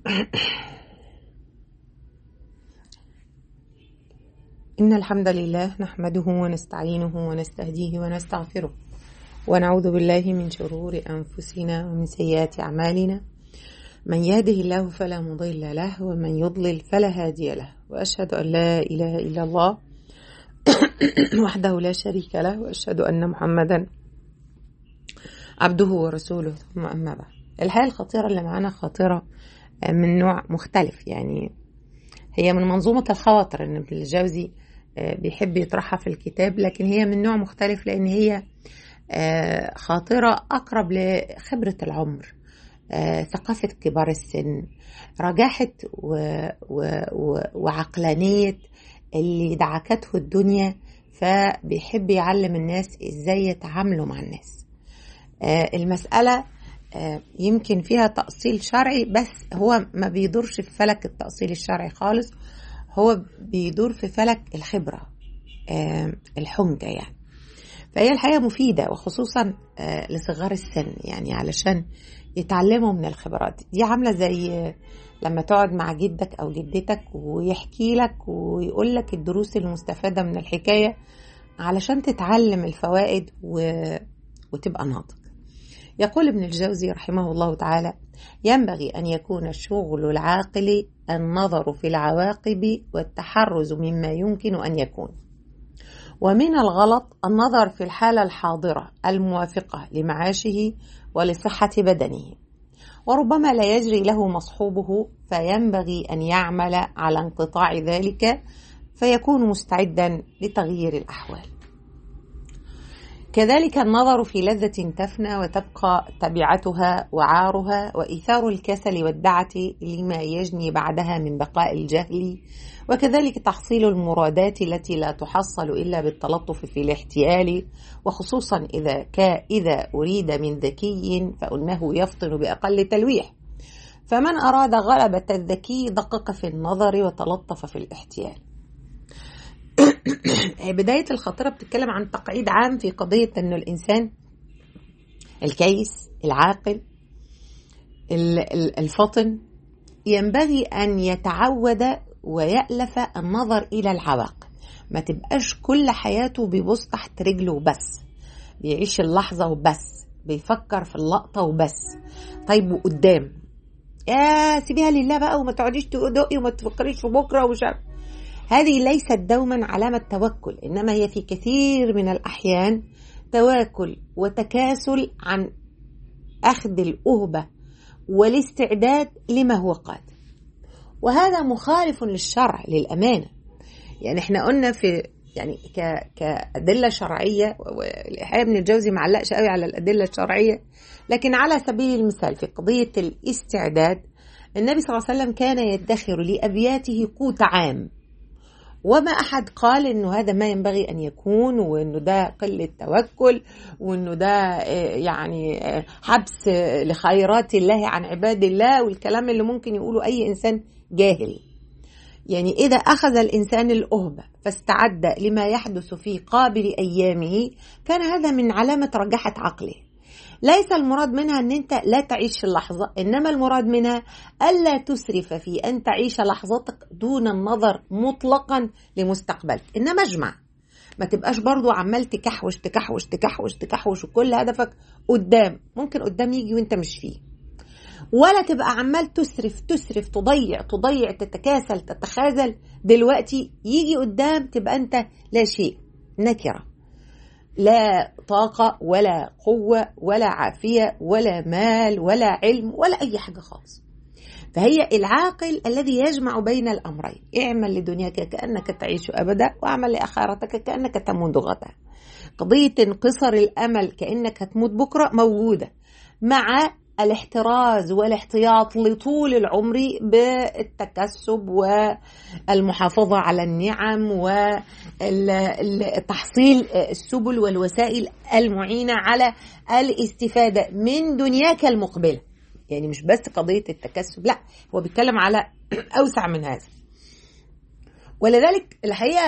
إن الحمد لله نحمده ونستعينه ونستهديه ونستغفره ونعوذ بالله من شرور أنفسنا ومن سيئات أعمالنا من يهده الله فلا مضل له ومن يضلل فلا هادي له وأشهد أن لا إله إلا الله وحده لا شريك له وأشهد أن محمدا عبده ورسوله ثم أما بعد الحياة الخطيرة اللي معانا خطيرة من نوع مختلف يعني هي من منظومة الخواطر إن ابن الجوزي بيحب يطرحها في الكتاب لكن هي من نوع مختلف لأن هي خاطرة أقرب لخبرة العمر ثقافة كبار السن رجاحة و... و... و... وعقلانية اللي دعكته الدنيا فبيحب يعلم الناس ازاي يتعاملوا مع الناس المسألة يمكن فيها تأصيل شرعي بس هو ما بيدورش في فلك التأصيل الشرعي خالص هو بيدور في فلك الخبرة الحمجة يعني فهي الحقيقة مفيدة وخصوصا لصغار السن يعني علشان يتعلموا من الخبرات دي عاملة زي لما تقعد مع جدك أو جدتك ويحكي لك ويقول لك الدروس المستفادة من الحكاية علشان تتعلم الفوائد و... وتبقى ناضج يقول ابن الجوزي رحمه الله تعالى ينبغي أن يكون الشغل العاقل النظر في العواقب والتحرز مما يمكن أن يكون ومن الغلط النظر في الحالة الحاضرة الموافقة لمعاشه ولصحة بدنه وربما لا يجري له مصحوبه فينبغي أن يعمل على انقطاع ذلك فيكون مستعدا لتغيير الأحوال كذلك النظر في لذة تفنى وتبقى تبعتها وعارها وإيثار الكسل والدعة لما يجني بعدها من بقاء الجهل وكذلك تحصيل المرادات التي لا تحصل إلا بالتلطف في الاحتيال وخصوصا إذا كا إذا أريد من ذكي فإنه يفطن بأقل تلويح فمن أراد غلبة الذكي دقق في النظر وتلطف في الاحتيال بداية الخطيرة بتتكلم عن تقعيد عام في قضية أنه الإنسان الكيس العاقل الفطن ينبغي أن يتعود ويألف النظر إلى العواقب ما تبقاش كل حياته بيبص تحت رجله وبس بيعيش اللحظة وبس بيفكر في اللقطة وبس طيب وقدام يا سيبيها لله بقى وما تقعديش تدقي وما تفكريش في بكرة ومش عارف هذه ليست دوما علامة توكل إنما هي في كثير من الأحيان تواكل وتكاسل عن أخذ الأهبة والاستعداد لما هو قادم وهذا مخالف للشرع للأمانة يعني احنا قلنا في يعني ك كأدلة شرعية والإحياء ابن الجوزي معلقش قوي على الأدلة الشرعية لكن على سبيل المثال في قضية الاستعداد النبي صلى الله عليه وسلم كان يدخر لأبياته قوت عام وما أحد قال إنه هذا ما ينبغي أن يكون وإنه ده قلة توكل وإنه ده يعني حبس لخيرات الله عن عباد الله والكلام اللي ممكن يقوله أي إنسان جاهل يعني إذا أخذ الإنسان الأهبة فاستعد لما يحدث في قابل أيامه كان هذا من علامة رجحة عقله ليس المراد منها ان انت لا تعيش اللحظة انما المراد منها الا تسرف في ان تعيش لحظتك دون النظر مطلقا لمستقبلك انما اجمع ما تبقاش برضو عمال تكحوش تكحوش تكحوش تكحوش وكل هدفك قدام ممكن قدام يجي وانت مش فيه ولا تبقى عمال تسرف تسرف تضيع تضيع تتكاسل تتخاذل دلوقتي يجي قدام تبقى انت لا شيء نكره لا طاقة ولا قوة ولا عافية ولا مال ولا علم ولا أي حاجة خالص فهي العاقل الذي يجمع بين الأمرين اعمل لدنياك كأنك تعيش أبدا واعمل لآخرتك كأنك تموت غدا قضية انقصر الأمل كأنك هتموت بكرة موجودة مع الاحتراز والاحتياط لطول العمر بالتكسب والمحافظة على النعم وتحصيل السبل والوسائل المعينة على الاستفادة من دنياك المقبلة يعني مش بس قضية التكسب لا هو بيتكلم على أوسع من هذا ولذلك الحقيقة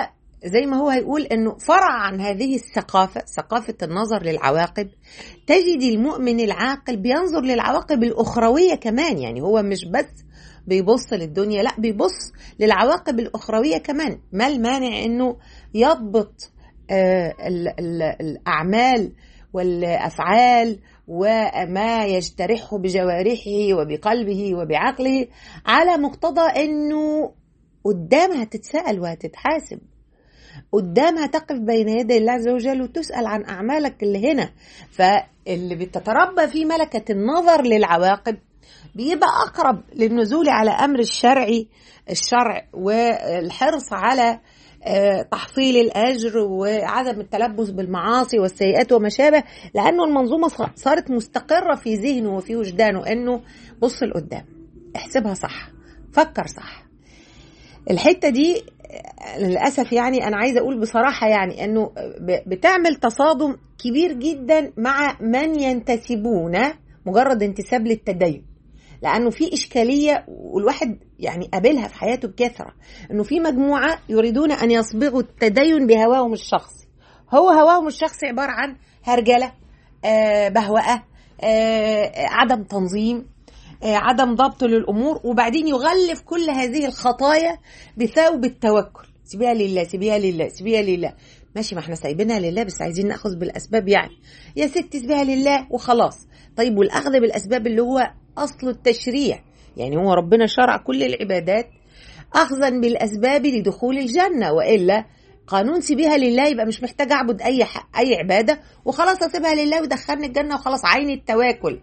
زي ما هو هيقول انه فرع عن هذه الثقافه ثقافه النظر للعواقب تجد المؤمن العاقل بينظر للعواقب الاخرويه كمان يعني هو مش بس بيبص للدنيا لا بيبص للعواقب الاخرويه كمان ما المانع انه يضبط آه الاعمال والافعال وما يجترحه بجوارحه وبقلبه وبعقله على مقتضى انه قدامها تتسأل وهتتحاسب قدامها تقف بين يدي الله عز وجل وتسأل عن أعمالك اللي هنا فاللي بتتربى فيه ملكة النظر للعواقب بيبقى أقرب للنزول على أمر الشرعي الشرع والحرص على تحصيل الأجر وعدم التلبس بالمعاصي والسيئات وما شابه لأنه المنظومة صارت مستقرة في ذهنه وفي وجدانه أنه بص لقدام احسبها صح فكر صح الحته دي للاسف يعني انا عايزه اقول بصراحه يعني انه بتعمل تصادم كبير جدا مع من ينتسبون مجرد انتساب للتدين لانه في اشكاليه والواحد يعني قابلها في حياته بكثره انه في مجموعه يريدون ان يصبغوا التدين بهواهم الشخصي هو هواهم الشخصي عباره عن هرجله آه بهوأه آه عدم تنظيم عدم ضبط للامور وبعدين يغلف كل هذه الخطايا بثوب التوكل سيبيها لله سيبيها لله سيبيها لله ماشي ما احنا سايبينها لله بس عايزين ناخذ بالاسباب يعني يا ست سيبيها لله وخلاص طيب والاخذ بالاسباب اللي هو اصل التشريع يعني هو ربنا شرع كل العبادات اخذا بالاسباب لدخول الجنه والا قانون سيبيها لله يبقى مش محتاج اعبد اي اي عباده وخلاص اسيبها لله ويدخلني الجنه وخلاص عين التواكل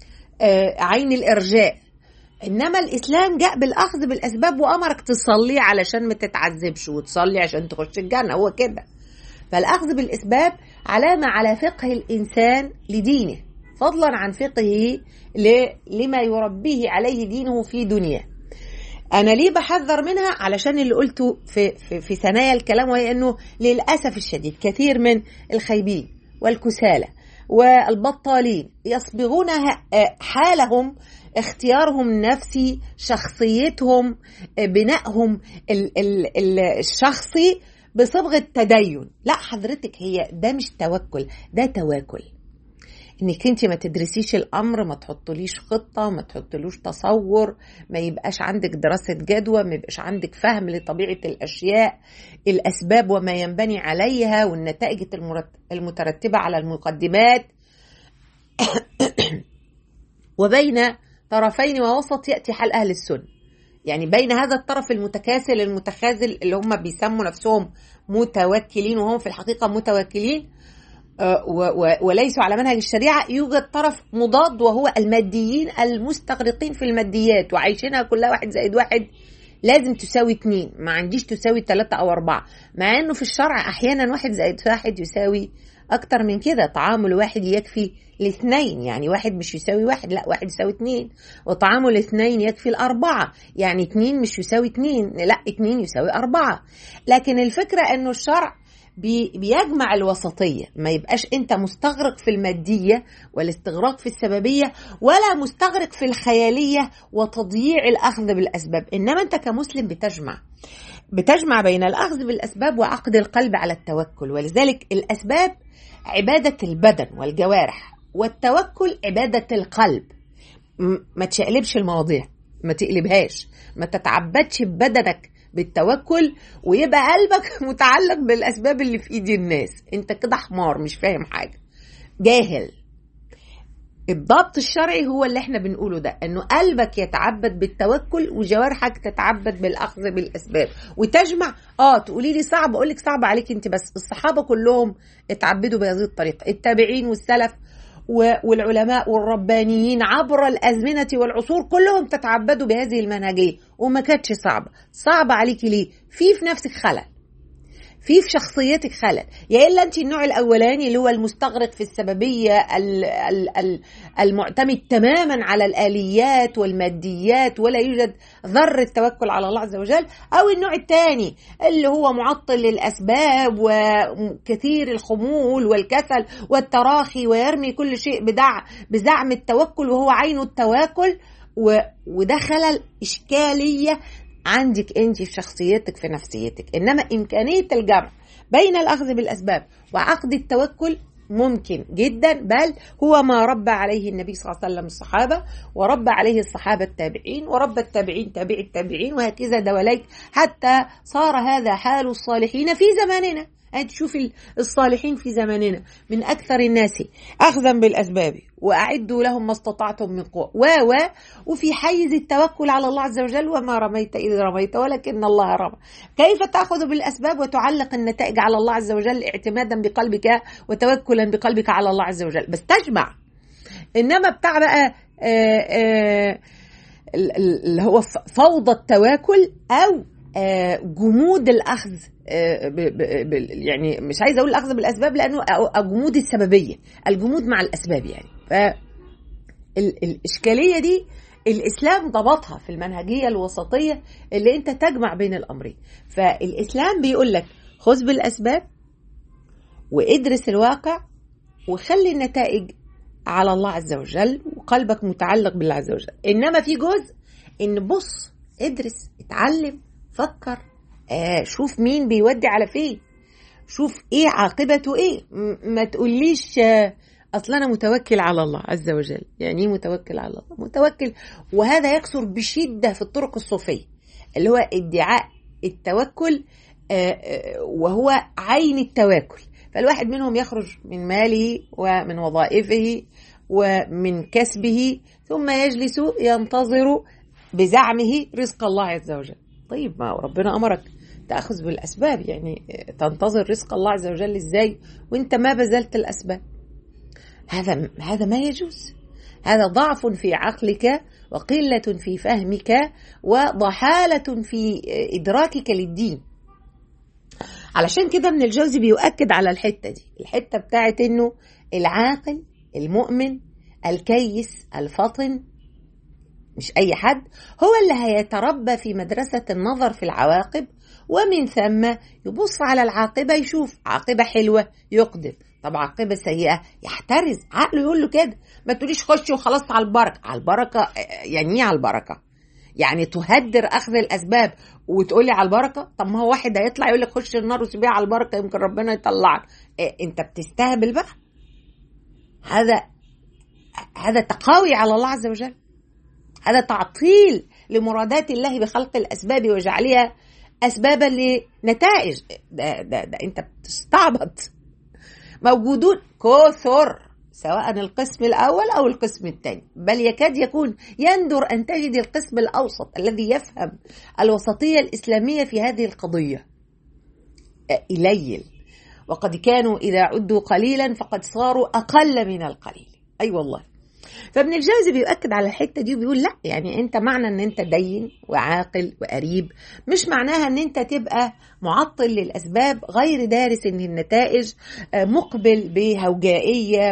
عين الارجاء انما الاسلام جاء بالاخذ بالاسباب وامرك تصلي علشان ما تتعذبش وتصلي عشان تخش الجنه هو كده فالاخذ بالاسباب علامه على فقه الانسان لدينه فضلا عن فقهه لما يربيه عليه دينه في دنياه انا ليه بحذر منها علشان اللي قلته في في, في ثنايا الكلام وهي انه للاسف الشديد كثير من الخايبين والكسالى والبطالين يصبغون حالهم اختيارهم النفسي شخصيتهم بنائهم الشخصي بصبغة تدين لا حضرتك هي ده مش توكل ده تواكل انك انت ما تدرسيش الامر ما تحطليش خطه ما تحطلوش تصور ما يبقاش عندك دراسه جدوى ما يبقاش عندك فهم لطبيعه الاشياء الاسباب وما ينبني عليها والنتائج المترتبه على المقدمات وبين طرفين ووسط ياتي حال اهل السنه يعني بين هذا الطرف المتكاسل المتخاذل اللي هم بيسموا نفسهم متوكلين وهم في الحقيقه متوكلين وليسوا على منهج الشريعة يوجد طرف مضاد وهو الماديين المستغرقين في الماديات وعايشينها كلها واحد زائد واحد لازم تساوي اتنين ما عنديش تساوي تلاتة أو أربعة مع أنه في الشرع أحيانا واحد زائد واحد يساوي أكتر من كده طعام الواحد يكفي الاثنين يعني واحد مش يساوي واحد لا واحد يساوي اتنين وطعام الاثنين يكفي الأربعة يعني اتنين مش يساوي اتنين لا اتنين يساوي أربعة لكن الفكرة أنه الشرع بيجمع الوسطية ما يبقاش انت مستغرق في المادية والاستغراق في السببية ولا مستغرق في الخيالية وتضييع الأخذ بالأسباب إنما أنت كمسلم بتجمع بتجمع بين الأخذ بالأسباب وعقد القلب على التوكل ولذلك الأسباب عبادة البدن والجوارح والتوكل عبادة القلب ما تشقلبش المواضيع ما تقلبهاش ما تتعبدش ببدنك بالتوكل ويبقى قلبك متعلق بالاسباب اللي في ايد الناس انت كده حمار مش فاهم حاجه جاهل الضبط الشرعي هو اللي احنا بنقوله ده انه قلبك يتعبد بالتوكل وجوارحك تتعبد بالاخذ بالاسباب وتجمع اه تقولي لي صعب اقول لك صعب عليك انت بس الصحابه كلهم اتعبدوا بهذه الطريقه التابعين والسلف والعلماء والربانيين عبر الأزمنة والعصور كلهم تتعبدوا بهذه المنهجية وما كانتش صعبة صعبة عليكي ليه في في نفسك خلل في في شخصيتك خلل يا الا انت النوع الاولاني اللي هو المستغرق في السببيه المعتمد تماما على الاليات والماديات ولا يوجد ذره توكل على الله عز وجل او النوع الثاني اللي هو معطل للاسباب وكثير الخمول والكسل والتراخي ويرمي كل شيء بدع بزعم التوكل وهو عين التواكل وده خلل اشكاليه عندك انت في شخصيتك في نفسيتك انما امكانيه الجمع بين الاخذ بالاسباب وعقد التوكل ممكن جدا بل هو ما ربى عليه النبي صلى الله عليه وسلم الصحابه وربى عليه الصحابه التابعين وربى التابعين تابع التابعين وهكذا دواليك حتى صار هذا حال الصالحين في زماننا أنت تشوفي الصالحين في زماننا من أكثر الناس أخذا بالأسباب وأعدوا لهم ما استطعتم من قوة و و وفي حيز التوكل على الله عز وجل وما رميت إذ رميت ولكن الله رمى كيف تأخذ بالأسباب وتعلق النتائج على الله عز وجل اعتمادا بقلبك وتوكلا بقلبك على الله عز وجل بس تجمع إنما بتاع بقى آآ آآ اللي هو فوضى التواكل أو جمود الاخذ يعني مش عايزه اقول الاخذ بالاسباب لانه جمود السببيه الجمود مع الاسباب يعني ف الاشكاليه دي الاسلام ضبطها في المنهجيه الوسطيه اللي انت تجمع بين الامرين فالاسلام بيقول لك خذ بالاسباب وادرس الواقع وخلي النتائج على الله عز وجل وقلبك متعلق بالله عز وجل انما في جزء ان بص ادرس اتعلم فكر آه شوف مين بيودي على فين شوف ايه عاقبته ايه ما تقوليش آه اصل انا متوكل على الله عز وجل يعني ايه متوكل على الله متوكل وهذا يكثر بشده في الطرق الصوفيه اللي هو ادعاء التوكل آه وهو عين التواكل فالواحد منهم يخرج من ماله ومن وظائفه ومن كسبه ثم يجلس ينتظر بزعمه رزق الله عز وجل طيب ما ربنا امرك تاخذ بالاسباب يعني تنتظر رزق الله عز وجل ازاي وانت ما بذلت الاسباب هذا هذا ما يجوز هذا ضعف في عقلك وقله في فهمك وضحاله في ادراكك للدين علشان كده ابن الجوزي بيؤكد على الحته دي الحته بتاعت انه العاقل المؤمن الكيس الفطن مش أي حد هو اللي هيتربى في مدرسة النظر في العواقب ومن ثم يبص على العاقبة يشوف عاقبة حلوة يقدم طب عاقبة سيئة يحترز عقله يقول له كده ما تقوليش خش وخلاص على البركة على البركة يعني ايه على البركة يعني تهدر اخذ الاسباب وتقولي على البركه طب ما هو واحد هيطلع يقول لك خش النار وسيبيها على البركه يمكن ربنا يطلعك إيه انت بتستهبل بقى هذا هذا تقاوي على الله عز وجل هذا تعطيل لمرادات الله بخلق الاسباب وجعلها اسبابا لنتائج ده, ده, ده انت بتستعبط موجودون كثر سواء القسم الاول او القسم الثاني بل يكاد يكون يندر ان تجد القسم الاوسط الذي يفهم الوسطيه الاسلاميه في هذه القضيه اليل وقد كانوا اذا عدوا قليلا فقد صاروا اقل من القليل اي أيوة والله فابن الجوزي بيؤكد على الحته دي وبيقول لا يعني انت معنى ان انت دين وعاقل وقريب مش معناها ان انت تبقى معطل للاسباب غير دارس ان النتائج مقبل بهوجائيه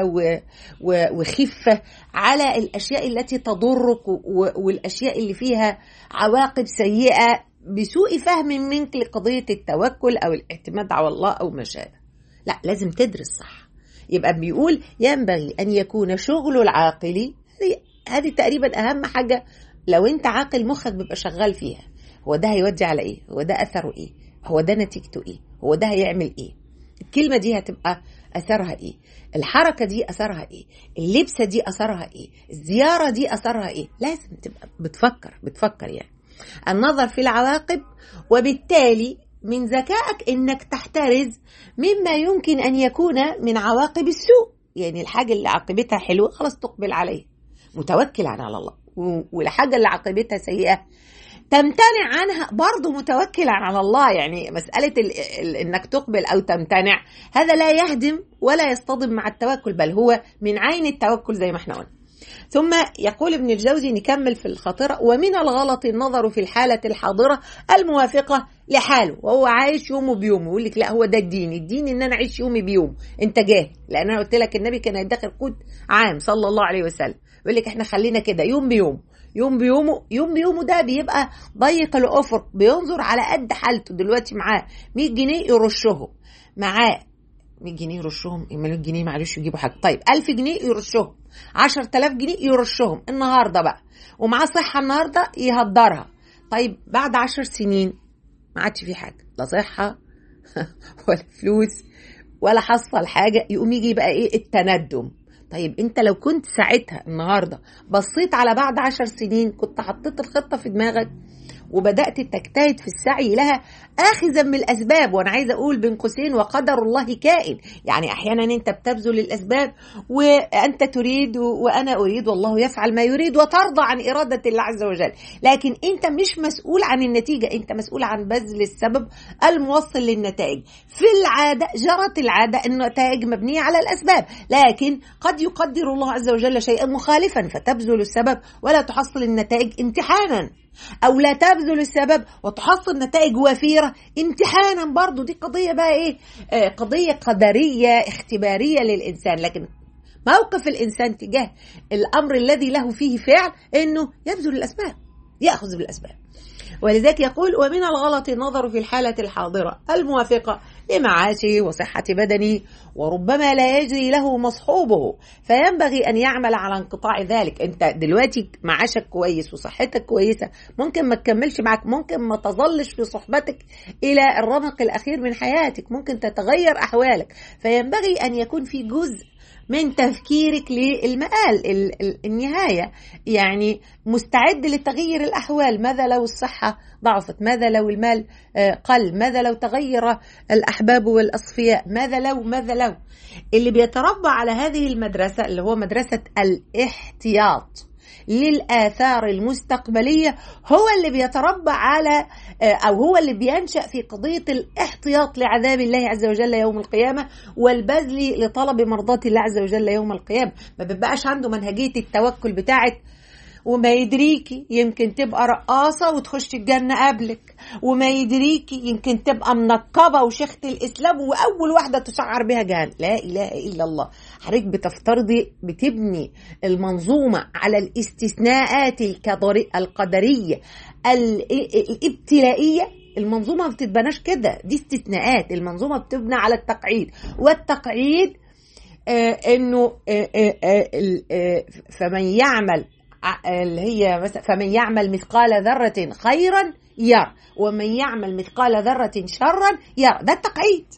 وخفه على الاشياء التي تضرك والاشياء اللي فيها عواقب سيئه بسوء فهم منك لقضيه التوكل او الاعتماد على الله او ما شابه لا لازم تدرس صح يبقى بيقول ينبغي أن يكون شغل العاقل هذه تقريبا أهم حاجة لو أنت عاقل مخك بيبقى شغال فيها هو ده هيودي على إيه هو ده أثره إيه هو ده نتيجته إيه هو ده هيعمل إيه الكلمة دي هتبقى أثرها إيه الحركة دي أثرها إيه اللبسة دي أثرها إيه الزيارة دي أثرها إيه لازم تبقى بتفكر بتفكر يعني النظر في العواقب وبالتالي من ذكائك انك تحترز مما يمكن ان يكون من عواقب السوء يعني الحاجه اللي عاقبتها حلوه خلاص تقبل عليها متوكل على الله والحاجه اللي عاقبتها سيئه تمتنع عنها برضه متوكلا على الله يعني مسألة ال ال إنك تقبل أو تمتنع هذا لا يهدم ولا يصطدم مع التوكل بل هو من عين التوكل زي ما احنا قلنا ثم يقول ابن الجوزي نكمل في الخاطرة ومن الغلط النظر في الحالة الحاضرة الموافقة لحاله وهو عايش يومه بيومه يقول لك لا هو ده الدين الدين ان انا اعيش يومي بيوم انت جاهل لان انا قلت لك النبي كان يدخر قوت عام صلى الله عليه وسلم يقول لك احنا خلينا كده يوم بيوم يوم بيومه يوم بيومه ده بيبقى ضيق الافق بينظر على قد حالته دلوقتي معاه 100 جنيه يرشهم معاه 100 جنيه يرشهم 100 جنيه معلش يجيبوا حاجه طيب 1000 جنيه يرشهم 10000 جنيه يرشهم النهارده بقى ومعاه صحه النهارده يهدرها طيب بعد عشر سنين ما عادش في حاجه لا صحه ولا فلوس ولا حصل حاجه يقوم يجي بقى ايه التندم طيب انت لو كنت ساعتها النهارده بصيت على بعد عشر سنين كنت حطيت الخطه في دماغك وبدات تجتهد في السعي لها اخذا من الاسباب وانا عايزه اقول بين قوسين وقدر الله كائن يعني احيانا انت بتبذل الاسباب وانت تريد وانا اريد والله يفعل ما يريد وترضى عن اراده الله عز وجل لكن انت مش مسؤول عن النتيجه انت مسؤول عن بذل السبب الموصل للنتائج في العاده جرت العاده ان النتائج مبنيه على الاسباب لكن قد يقدر الله عز وجل شيئا مخالفا فتبذل السبب ولا تحصل النتائج امتحانا او لا تبذل السبب وتحصل نتائج وفيره امتحانا برضو دي قضيه بقى ايه آه قضيه قدريه اختباريه للانسان لكن موقف الانسان تجاه الامر الذي له فيه فعل انه يبذل الاسباب ياخذ بالاسباب ولذلك يقول ومن الغلط النظر في الحالة الحاضرة الموافقة لمعاشه وصحة بدنه وربما لا يجري له مصحوبه فينبغي أن يعمل على انقطاع ذلك أنت دلوقتي معاشك كويس وصحتك كويسة ممكن ما تكملش معك ممكن ما تظلش في صحبتك إلى الرمق الأخير من حياتك ممكن تتغير أحوالك فينبغي أن يكون في جزء من تفكيرك للمآل النهاية يعني مستعد لتغيير الأحوال ماذا لو الصحة ضعفت ماذا لو المال قل ماذا لو تغير الأحباب والأصفياء ماذا لو ماذا لو اللي بيتربى على هذه المدرسة اللي هو مدرسة الاحتياط للآثار المستقبلية هو اللي بيتربى على أو هو اللي بينشأ في قضية الاحتياط لعذاب الله عز وجل يوم القيامة والبذل لطلب مرضاة الله عز وجل يوم القيامة ما بيبقاش عنده منهجية التوكل بتاعت وما يدريكي يمكن تبقى رقاصة وتخش الجنة قبلك وما يدريكي يمكن تبقى منقبة وشيخة الإسلام وأول واحدة تشعر بها جهنم لا إله إلا الله حضرتك بتفترضي بتبني المنظومة على الاستثناءات القدرية الابتلائية المنظومة ما بتتبناش كده دي استثناءات المنظومة بتبنى على التقعيد والتقعيد آه انه آه آه آه فمن يعمل اللي هي مثلا فمن يعمل مثقال ذرة خيرا يرى ومن يعمل مثقال ذرة شرا يرى ده التقعيد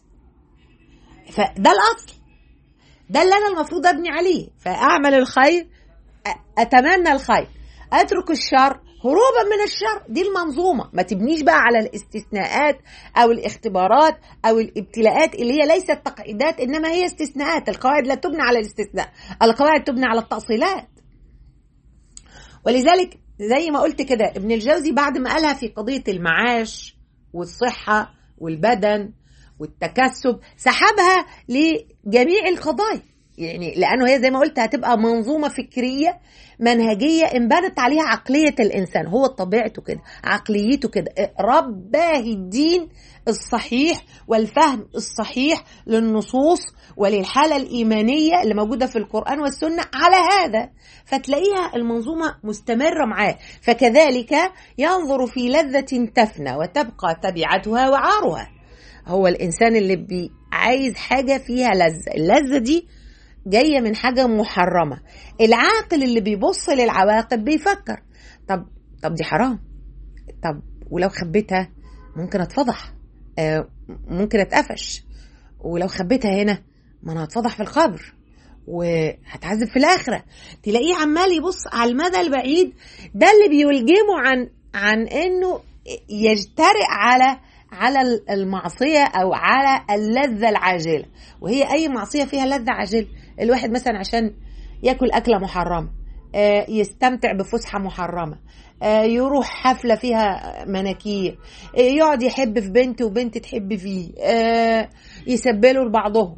فده الأصل ده اللي أنا المفروض أبني عليه فأعمل الخير أتمنى الخير أترك الشر هروبا من الشر دي المنظومه ما تبنيش بقى على الاستثناءات او الاختبارات او الابتلاءات اللي هي ليست تقعيدات انما هي استثناءات القواعد لا تبنى على الاستثناء القواعد تبنى على التأصيلات ولذلك زي ما قلت كده ابن الجوزي بعد ما قالها في قضية المعاش والصحة والبدن والتكسب سحبها لجميع القضايا يعني لانه هي زي ما قلت هتبقى منظومه فكريه منهجيه انبنت عليها عقليه الانسان هو طبيعته كده عقليته كده رباه الدين الصحيح والفهم الصحيح للنصوص وللحاله الايمانيه اللي موجوده في القران والسنه على هذا فتلاقيها المنظومه مستمره معاه فكذلك ينظر في لذه تفنى وتبقى تبعتها وعارها هو الانسان اللي بي عايز حاجه فيها لذه اللذه دي جاية من حاجة محرمة العاقل اللي بيبص للعواقب بيفكر طب طب دي حرام طب ولو خبيتها ممكن اتفضح آه ممكن اتقفش ولو خبيتها هنا ما انا هتفضح في القبر وهتعذب في الاخره تلاقيه عمال يبص على المدى البعيد ده اللي بيلجمه عن عن انه يجترئ على على المعصية أو على اللذة العاجلة وهي أي معصية فيها لذة عاجلة الواحد مثلا عشان ياكل أكلة محرمة يستمتع بفسحة محرمة يروح حفلة فيها مناكير يقعد يحب في بنت وبنت تحب فيه يسبلوا لبعضهم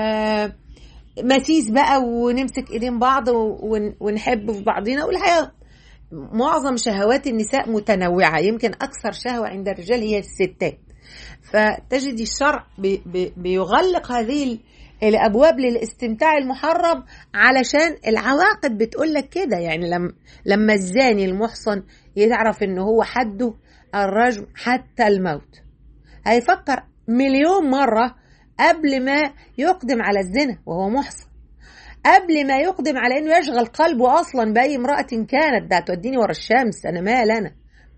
مسيس بقى ونمسك ايدين بعض ونحب في بعضنا والحقيقة معظم شهوات النساء متنوعة يمكن أكثر شهوة عند الرجال هي الستات فتجد الشرع بي بي بيغلق هذه الابواب للاستمتاع المحرم علشان العواقب بتقول لك كده يعني لما لما الزاني المحصن يعرف ان هو حده الرجم حتى الموت هيفكر مليون مره قبل ما يقدم على الزنا وهو محصن قبل ما يقدم على انه يشغل قلبه اصلا باي امراه كانت ده توديني ورا الشمس انا مال انا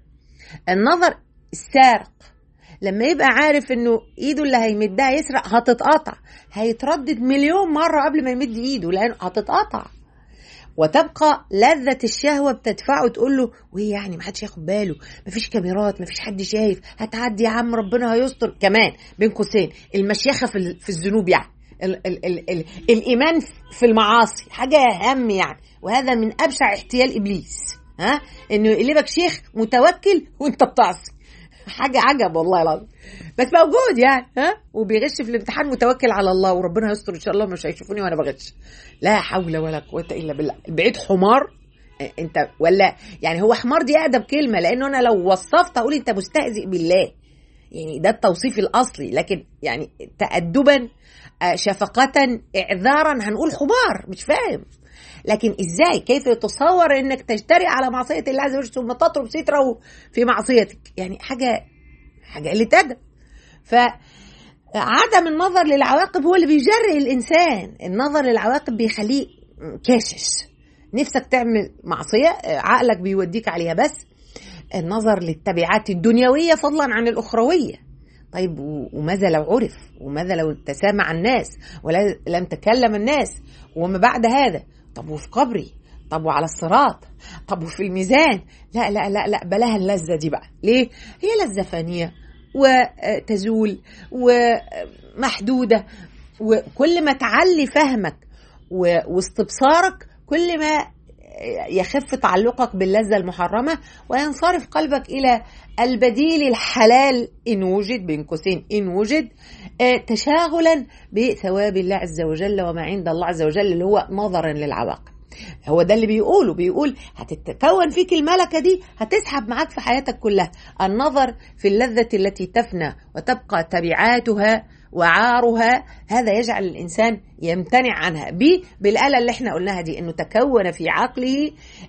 النظر السارق لما يبقى عارف انه ايده اللي هيمدها يسرق هتتقطع هيتردد مليون مره قبل ما يمد ايده لانه هتتقطع وتبقى لذة الشهوة بتدفعه تقول له وايه يعني محدش ياخد باله مفيش كاميرات مفيش حد شايف هتعدي يا عم ربنا هيستر كمان بين قوسين المشيخة في, في الذنوب يعني ال ال ال ال الايمان في المعاصي حاجة اهم يعني وهذا من ابشع احتيال ابليس ها انه يقلبك شيخ متوكل وانت بتعصي حاجه عجب والله العظيم بس موجود يعني ها وبيغش في الامتحان متوكل على الله وربنا يستر ان شاء الله مش هيشوفوني وانا بغش لا حول ولا قوه الا بالله البعيد حمار انت ولا يعني هو حمار دي اقدم كلمه لانه انا لو وصفت اقول انت مستهزئ بالله يعني ده التوصيف الاصلي لكن يعني تادبا شفقه اعذارا هنقول حمار مش فاهم لكن ازاي كيف يتصور انك تجترئ على معصيه الله عز وجل ثم تطلب ستره في معصيتك يعني حاجه حاجه قله ادب ف عدم النظر للعواقب هو اللي بيجرئ الانسان النظر للعواقب بيخليه كاشش نفسك تعمل معصيه عقلك بيوديك عليها بس النظر للتبعات الدنيويه فضلا عن الاخرويه طيب وماذا لو عرف وماذا لو تسامع الناس ولم تكلم الناس وما بعد هذا طب وفي قبري طب وعلى الصراط طب وفي الميزان لا لا لا لا بلاها اللذة دي بقى ليه هي لذة فانية وتزول ومحدودة وكل ما تعلي فهمك واستبصارك كل ما يخف تعلقك باللذة المحرمة وينصرف قلبك إلى البديل الحلال إن وجد بين قوسين إن وجد تشاغلا بثواب الله عز وجل وما عند الله عز وجل اللي هو نظرا للعواقب هو ده اللي بيقوله بيقول هتتكون فيك الملكة دي هتسحب معاك في حياتك كلها النظر في اللذة التي تفنى وتبقى تبعاتها وعارها هذا يجعل الانسان يمتنع عنها ب بالاله اللي احنا قلناها دي انه تكون في عقله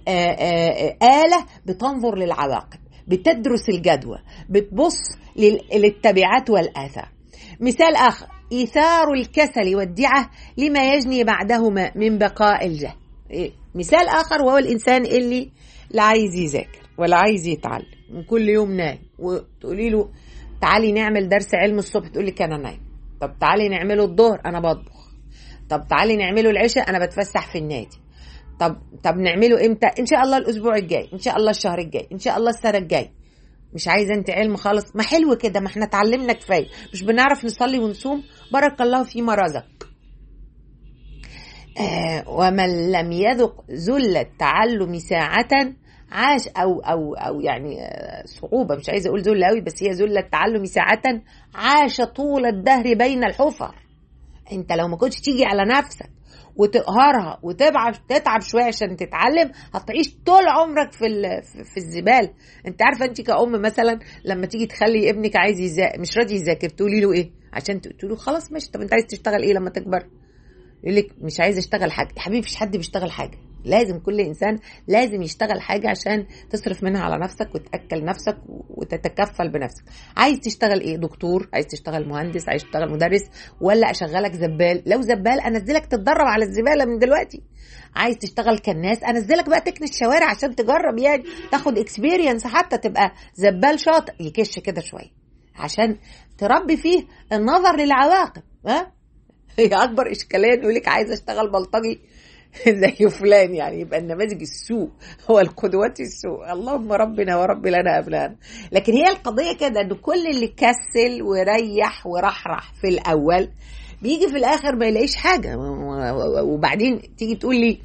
اله بتنظر للعواقب بتدرس الجدوى بتبص للتبعات والاثار مثال اخر ايثار الكسل والدعه لما يجني بعدهما من بقاء الجهل مثال اخر وهو الانسان اللي لا عايز يذاكر ولا عايز يتعلم وكل يوم نايم وتقولي له تعالي نعمل درس علم الصبح تقول لك انا نايم طب تعالي نعمله الظهر انا بطبخ طب تعالي نعمله العشاء انا بتفسح في النادي طب طب نعمله امتى ان شاء الله الاسبوع الجاي ان شاء الله الشهر الجاي ان شاء الله السنه الجاي مش عايزه انت علم خالص ما حلو كده ما احنا اتعلمنا كفايه مش بنعرف نصلي ونصوم بارك الله فيما رزق آه ومن لم يذق ذل التعلم ساعة عاش او او او يعني صعوبه مش عايزه اقول ذل قوي بس هي ذل التعلم ساعة عاش طول الدهر بين الحفر انت لو ما كنتش تيجي على نفسك وتقهرها وتتعب تتعب شويه عشان تتعلم هتعيش طول عمرك في في الزباله انت عارفه انت كأم مثلا لما تيجي تخلي ابنك عايز يذاكر مش راضي يذاكر تقولي له ايه عشان تقولي له خلاص ماشي طب انت عايز تشتغل ايه لما تكبر يقول لك مش عايز اشتغل حاجه يا حبيبي مفيش حد بيشتغل حاجه لازم كل انسان لازم يشتغل حاجه عشان تصرف منها على نفسك وتاكل نفسك وتتكفل بنفسك عايز تشتغل ايه دكتور عايز تشتغل مهندس عايز تشتغل مدرس ولا اشغلك زبال لو زبال انزلك تتدرب على الزباله من دلوقتي عايز تشتغل كناس انزلك بقى تكنس شوارع عشان تجرب يعني تاخد اكسبيرينس حتى تبقى زبال شاطر يكش كده شويه عشان تربي فيه النظر للعواقب ها هي اكبر اشكاليه يقول لك عايز اشتغل بلطجي زي فلان يعني يبقى النماذج السوء هو القدوات السوء اللهم ربنا ورب لنا ابنائنا لكن هي القضيه كده ان كل اللي كسل وريح ورحرح في الاول بيجي في الاخر ما يلاقيش حاجه وبعدين تيجي تقول لي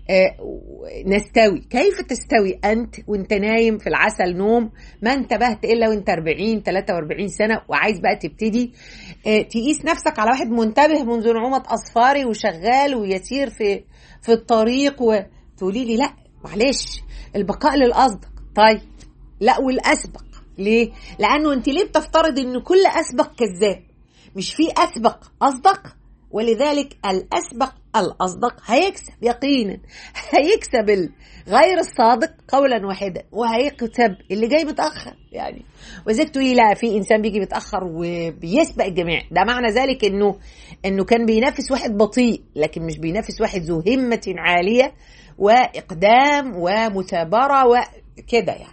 نستوي كيف تستوي أنت وانت نايم في العسل نوم ما انتبهت إلا وانت 40 43 سنة وعايز بقى تبتدي تقيس نفسك على واحد منتبه منذ نعومة أصفاري وشغال ويسير في في الطريق وتقولي لي لا معلش البقاء للأصدق طيب لا والأسبق ليه؟ لأنه أنت ليه بتفترض إن كل أسبق كذاب مش في أسبق أصدق ولذلك الأسبق الأصدق هيكسب يقينا هيكسب غير الصادق قولا واحدا وهيكسب اللي جاي متأخر يعني وزيك تقولي لا في إنسان بيجي متأخر وبيسبق الجميع ده معنى ذلك إنه إنه كان بينافس واحد بطيء لكن مش بينافس واحد ذو همة عالية وإقدام ومثابرة وكده يعني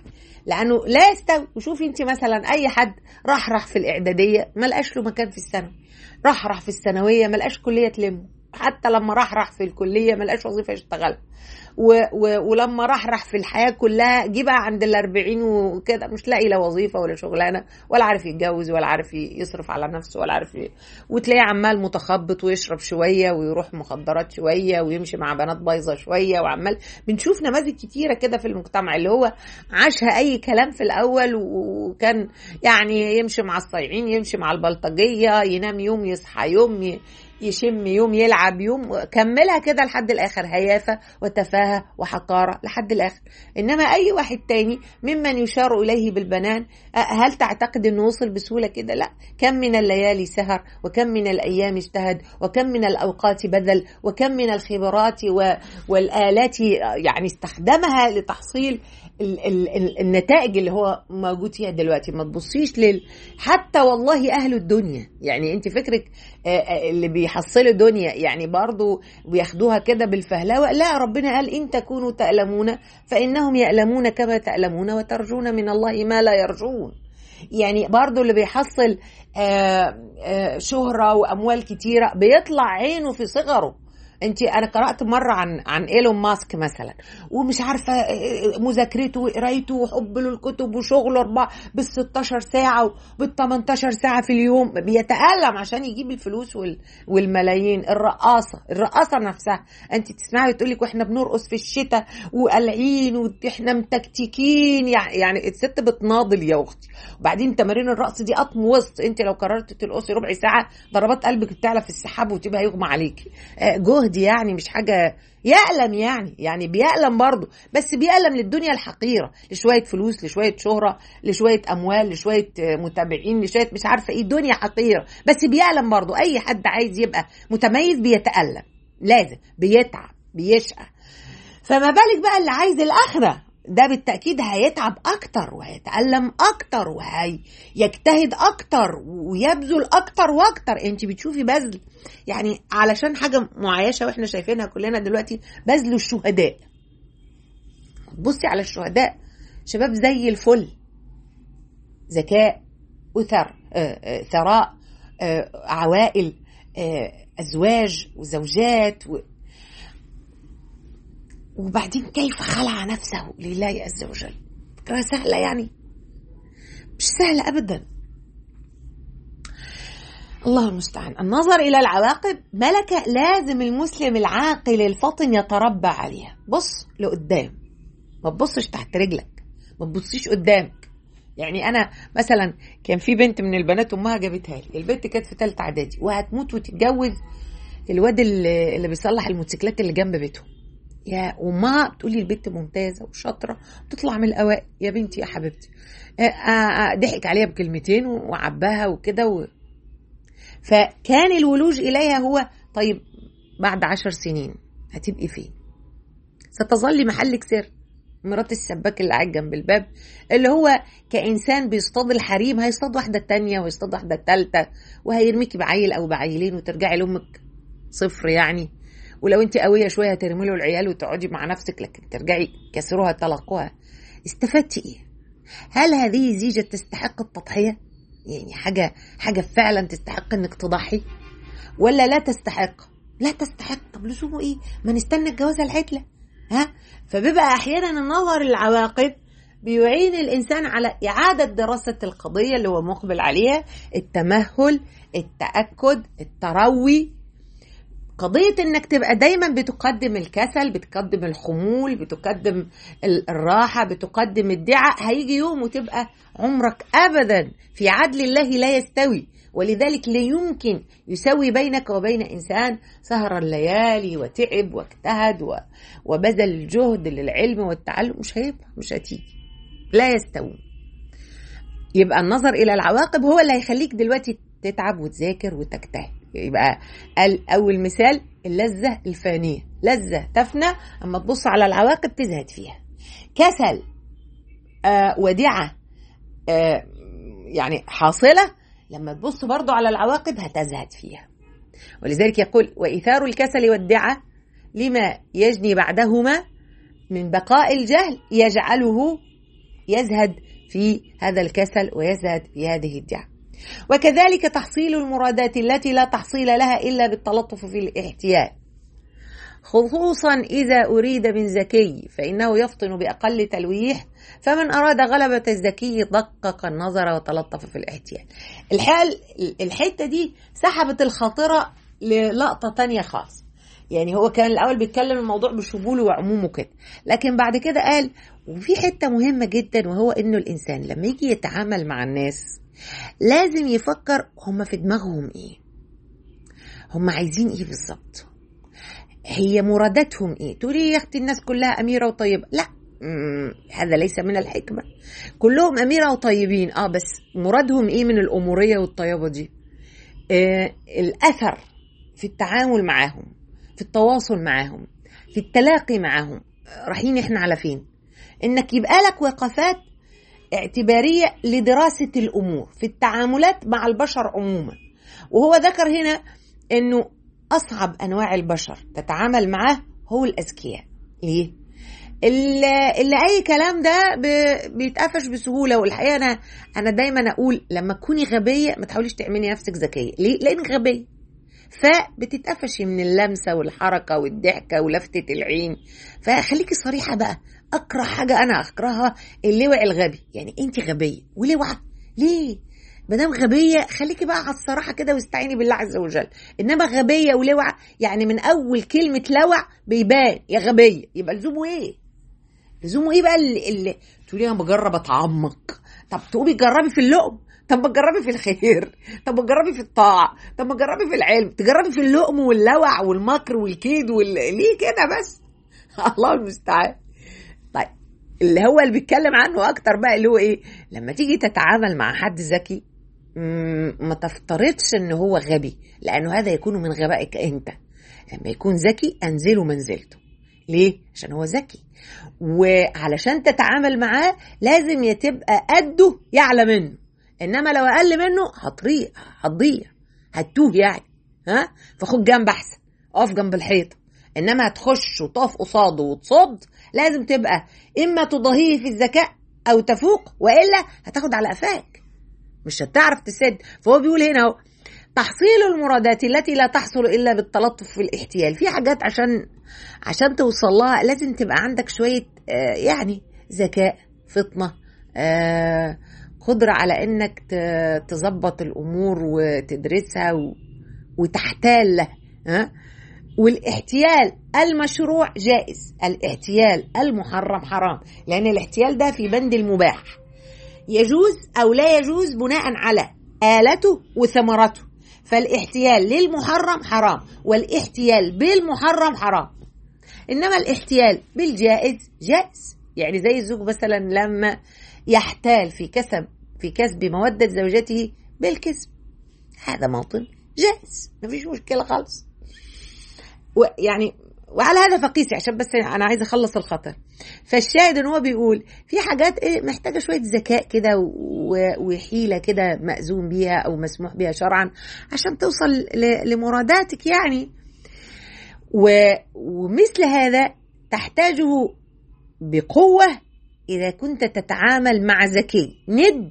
لانه لا يستوي وشوفي انت مثلا اي حد راح راح في الاعداديه ما لقاش له مكان في الثانوي راح راح في الثانويه ما لقاش كليه تلمه حتى لما راح راح في الكليه ما لقاش وظيفه يشتغلها و و ولما راح راح في الحياه كلها جه بقى عند الأربعين وكده مش لاقي لا وظيفه ولا شغلانه ولا عارف يتجوز ولا عارف يصرف على نفسه ولا عارف ي... وتلاقيه عمال متخبط ويشرب شويه ويروح مخدرات شويه ويمشي مع بنات بايظه شويه وعمال بنشوف نماذج كتيره كده في المجتمع اللي هو عاشها اي كلام في الاول وكان يعني يمشي مع الصايعين يمشي مع البلطجيه ينام يوم يصحى يوم ي... يشم يوم يلعب يوم كملها كده لحد الاخر هيافه وتفاهه وحقاره لحد الاخر انما اي واحد تاني ممن يشار اليه بالبنان هل تعتقد انه وصل بسهوله كده لا كم من الليالي سهر وكم من الايام اجتهد وكم من الاوقات بذل وكم من الخبرات والالات يعني استخدمها لتحصيل ال ال ال النتائج اللي هو موجود فيها دلوقتي ما تبصيش لل حتى والله اهل الدنيا يعني انت فكرك اللي بيحصلوا دنيا يعني برضو بياخدوها كده بالفهلوة لا ربنا قال إن تكونوا تألمون فإنهم يألمون كما تألمون وترجون من الله ما لا يرجون يعني برضو اللي بيحصل شهرة وأموال كتيرة بيطلع عينه في صغره انت انا قرات مره عن عن ايلون ماسك مثلا ومش عارفه مذاكرته وقرايته وحب للكتب وشغله اربع بال 16 ساعه وبال 18 ساعه في اليوم بيتالم عشان يجيب الفلوس وال والملايين الرقاصه الرقاصه نفسها انت تسمعي تقول لك واحنا بنرقص في الشتاء وقلعين واحنا متكتكين يعني الست بتناضل يا اختي وبعدين تمارين الرقص دي قطم وسط انت لو قررت ترقصي ربع ساعه ضربات قلبك بتعلى في السحاب وتبقى يغمى عليكي جهد يعني مش حاجه يألم يعني يعني بيألم برضه بس بيألم للدنيا الحقيرة لشوية فلوس لشوية شهرة لشوية أموال لشوية متابعين لشوية مش عارفة إيه دنيا حقيرة بس بيألم برضه أي حد عايز يبقى متميز بيتألم لازم بيتعب بيشقى فما بالك بقى اللي عايز الآخرة ده بالتأكيد هيتعب أكتر وهيتألم أكتر وهيجتهد أكتر ويبذل أكتر وأكتر أنت بتشوفي بذل يعني علشان حاجة معايشة وإحنا شايفينها كلنا دلوقتي بذل الشهداء بصي على الشهداء شباب زي الفل ذكاء أثر ثراء عوائل أزواج وزوجات و... وبعدين كيف خلع نفسه لله عز وجل فكرة سهلة يعني مش سهلة أبدا الله المستعان النظر إلى العواقب ملكة لازم المسلم العاقل الفطن يتربى عليها بص لقدام ما تبصش تحت رجلك ما تبصيش قدامك يعني انا مثلا كان في بنت من البنات امها جابتها لي البنت كانت في ثالثه اعدادي وهتموت وتتجوز الواد اللي, اللي بيصلح الموتوسيكلات اللي جنب بيتهم يا وما بتقولي البنت ممتازه وشاطره بتطلع من الاوائل يا بنتي يا حبيبتي ضحك عليها بكلمتين وعباها وكده و... فكان الولوج اليها هو طيب بعد عشر سنين هتبقي فين ستظلي محلك سر مرات السباك اللي قاعد جنب الباب اللي هو كإنسان بيصطاد الحريم هيصطاد واحدة تانية ويصطاد واحدة تالتة وهيرميكي بعيل أو بعيلين وترجعي لأمك صفر يعني ولو انت قويه شويه هترمي له العيال وتقعدي مع نفسك لكن ترجعي كسروها تلقوها استفدتي ايه هل هذه زيجة تستحق التضحية يعني حاجة حاجة فعلا تستحق انك تضحي ولا لا تستحق لا تستحق طب لزومه ايه ما نستنى الجوازة العدلة ها فبيبقى احيانا النظر العواقب بيعين الانسان على اعاده دراسه القضيه اللي هو مقبل عليها التمهل التاكد التروي قضية انك تبقى دايما بتقدم الكسل بتقدم الخمول بتقدم الراحة بتقدم الدعاء هيجي يوم وتبقى عمرك ابدا في عدل الله لا يستوي ولذلك لا يمكن يسوي بينك وبين انسان سهر الليالي وتعب واجتهد وبذل الجهد للعلم والتعلم مش هيبقى مش هتيجي لا يستوي يبقى النظر الى العواقب هو اللي هيخليك دلوقتي تتعب وتذاكر وتجتهد يبقى اول مثال اللذه الفانيه لذه تفنى اما تبص على العواقب تزهد فيها كسل آه ودعه آه يعني حاصله لما تبص برضو على العواقب هتزهد فيها ولذلك يقول واثار الكسل والدعه لما يجني بعدهما من بقاء الجهل يجعله يزهد في هذا الكسل ويزهد في هذه الدعاء وكذلك تحصيل المرادات التي لا تحصيل لها إلا بالتلطف في الاحتيال خصوصا إذا أريد من زكي فإنه يفطن بأقل تلويح فمن أراد غلبة الزكي دقق النظر وتلطف في الاحتيال الحال الحتة دي سحبت الخاطرة للقطة تانية خالص يعني هو كان الأول بيتكلم الموضوع بشموله وعمومه كده لكن بعد كده قال وفي حتة مهمة جدا وهو إنه الإنسان لما يجي يتعامل مع الناس لازم يفكر هم في دماغهم إيه هم عايزين إيه بالظبط هي مراداتهم ايه تقولي يا اختي الناس كلها اميره وطيبه لا هذا ليس من الحكمه كلهم اميره وطيبين اه بس مرادهم ايه من الاموريه والطيبه دي آه الاثر في التعامل معاهم في التواصل معاهم في التلاقي معاهم رايحين احنا على فين انك يبقى لك وقفات اعتباريه لدراسه الامور في التعاملات مع البشر عموما وهو ذكر هنا انه أصعب أنواع البشر تتعامل معاه هو الأذكياء ليه؟ اللي, اللي أي كلام ده بيتقفش بسهولة والحقيقة أنا أنا دايما أقول لما تكوني غبية ما تحاوليش تعملي نفسك ذكية ليه؟ لأنك غبية فبتتقفشي من اللمسة والحركة والضحكة ولفتة العين فخليكي صريحة بقى أكره حاجة أنا أكرهها اللوع الغبي يعني أنت غبية ولوعة ليه؟ مدام غبية خليكي بقى على الصراحة كده واستعيني بالله عز وجل إنما غبية ولوع يعني من أول كلمة لوع بيبان يا غبية يبقى لزومه إيه؟ لزومه إيه بقى اللي, اللي تقولي أنا بجرب أتعمق طب تقومي تجربي في اللقم طب ما تجربي في الخير طب ما تجربي في الطاعة طب ما تجربي في العلم تجربي في اللقم واللوع والمكر والكيد وال... ليه كده بس الله المستعان طيب اللي هو اللي بيتكلم عنه اكتر بقى اللي هو ايه لما تيجي تتعامل مع حد ذكي ما تفترضش ان هو غبي لانه هذا يكون من غبائك انت لما يكون ذكي انزله منزلته ليه عشان هو ذكي وعلشان تتعامل معاه لازم يتبقى قده يعلى منه انما لو اقل منه هتضيع هتضيع هتوه يعني ها فخد جنب احسن اقف جنب الحيطه انما هتخش وتقف قصاده وتصد لازم تبقى اما تضاهيه في الذكاء او تفوق والا هتاخد على قفاك مش هتعرف تسد فهو بيقول هنا اهو تحصيل المرادات التي لا تحصل الا بالتلطف في الاحتيال في حاجات عشان عشان توصل لها لازم تبقى عندك شويه آه يعني ذكاء فطنه آه قدره على انك تظبط الامور وتدرسها وتحتال لها ها والاحتيال المشروع جائز الاحتيال المحرم حرام لان الاحتيال ده في بند المباح يجوز أو لا يجوز بناء على آلته وثمرته فالاحتيال للمحرم حرام والاحتيال بالمحرم حرام إنما الاحتيال بالجائز جائز يعني زي الزوج مثلا لما يحتال في كسب في كسب مودة زوجته بالكسب هذا موطن جائز ما فيش مشكلة خالص يعني وعلى هذا فقيسي عشان بس انا عايزه اخلص الخطر فالشاهد ان هو بيقول في حاجات ايه محتاجه شويه ذكاء كده وحيله كده مأذون بيها او مسموح بيها شرعا عشان توصل لمراداتك يعني ومثل هذا تحتاجه بقوه اذا كنت تتعامل مع ذكي ند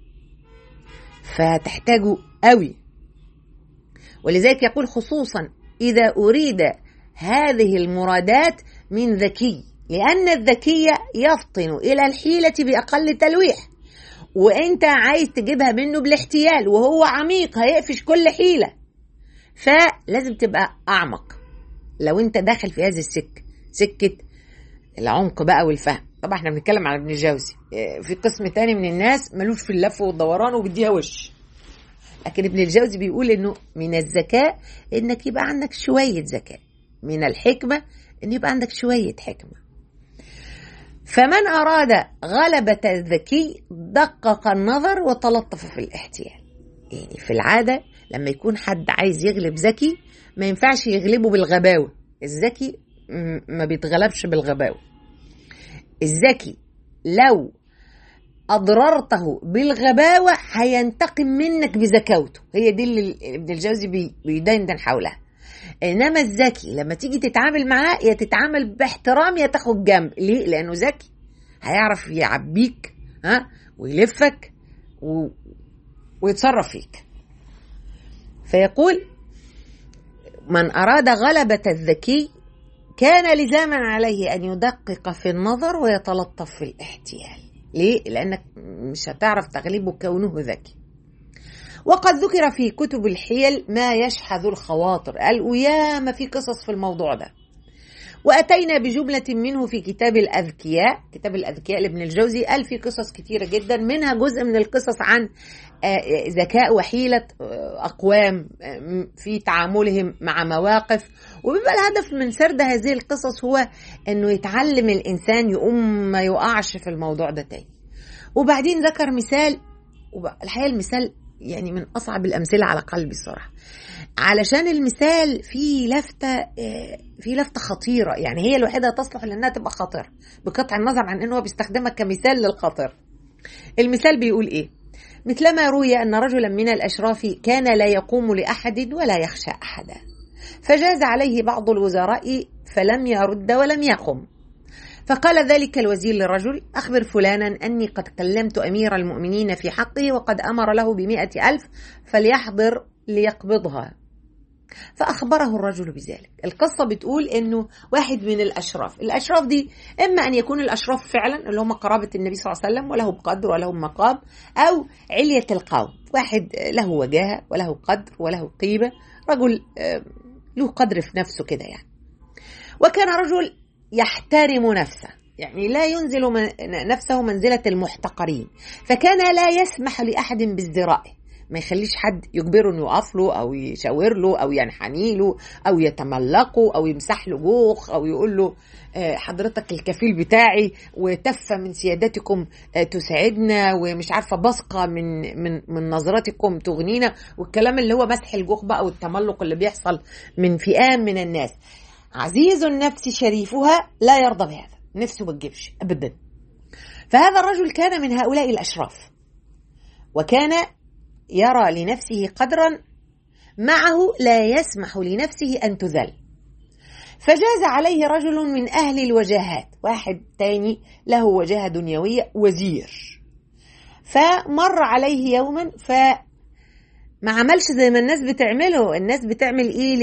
فتحتاجه قوي ولذلك يقول خصوصا اذا اريد هذه المرادات من ذكي لأن الذكي يفطن إلى الحيلة بأقل تلويح وانت عايز تجيبها منه بالاحتيال وهو عميق هيقفش كل حيلة فلازم تبقى أعمق لو انت داخل في هذه السكة سكة العمق بقى والفهم طبعا احنا بنتكلم على ابن الجوزي في قسم تاني من الناس ملوش في اللف والدوران وبيديها وش لكن ابن الجوزي بيقول انه من الذكاء انك يبقى عندك شوية ذكاء من الحكمة ان يبقى عندك شوية حكمة فمن أراد غلبة الذكي دقق النظر وتلطف في الاحتيال يعني في العادة لما يكون حد عايز يغلب ذكي ما ينفعش يغلبه بالغباوة الذكي ما بيتغلبش بالغباوة الذكي لو أضررته بالغباوة هينتقم منك بذكاوته هي دي اللي ابن الجوزي بيدندن حولها انما الذكي لما تيجي تتعامل معاه يا تتعامل باحترام يا تاخد جنب ليه لانه ذكي هيعرف يعبيك ها ويلفك و... ويتصرف فيك فيقول من أراد غلبة الذكي كان لزاما عليه أن يدقق في النظر ويتلطف في الاحتيال ليه؟ لأنك مش هتعرف تغلبه كونه ذكي وقد ذكر في كتب الحيل ما يشحذ الخواطر قال وياما في قصص في الموضوع ده وأتينا بجملة منه في كتاب الأذكياء كتاب الأذكياء لابن الجوزي قال في قصص كتيرة جدا منها جزء من القصص عن ذكاء وحيلة أقوام في تعاملهم مع مواقف وبيبقى الهدف من سرد هذه القصص هو أنه يتعلم الإنسان يقوم ما يقعش في الموضوع ده تاني وبعدين ذكر مثال الحقيقة المثال يعني من أصعب الأمثلة على قلبي الصراحة علشان المثال فيه لفتة في لفتة خطيرة يعني هي الوحيدة تصلح لأنها تبقى خطر بقطع النظر عن أنه بيستخدمها كمثال للخطر المثال بيقول إيه مثلما روي أن رجلا من الأشراف كان لا يقوم لأحد ولا يخشى أحدا فجاز عليه بعض الوزراء فلم يرد ولم يقم فقال ذلك الوزير للرجل أخبر فلانا أني قد كلمت أمير المؤمنين في حقه وقد أمر له بمئة ألف فليحضر ليقبضها فأخبره الرجل بذلك القصة بتقول أنه واحد من الأشراف الأشراف دي إما أن يكون الأشراف فعلا اللي هم قرابة النبي صلى الله عليه وسلم وله بقدر وله مقام أو علية القوم واحد له وجاهة وله قدر وله قيمة رجل له قدر في نفسه كده يعني وكان رجل يحترم نفسه يعني لا ينزل نفسه منزلة المحتقرين فكان لا يسمح لأحد بازدرائه ما يخليش حد يجبره انه يقف له او يشاور له او ينحني له او يتملقه او يمسح له جوخ او يقول له حضرتك الكفيل بتاعي وتفة من سيادتكم تسعدنا ومش عارفة بصقة من من من نظرتكم تغنينا والكلام اللي هو مسح الجوخ بقى والتملق اللي بيحصل من فئام من الناس عزيز النفس شريفها لا يرضى بهذا نفسه ما تجيبش ابدا فهذا الرجل كان من هؤلاء الاشراف وكان يرى لنفسه قدرا معه لا يسمح لنفسه ان تذل فجاز عليه رجل من اهل الوجاهات واحد تاني له وجاهه دنيويه وزير فمر عليه يوما ف ما عملش زي ما الناس بتعمله الناس بتعمل ايه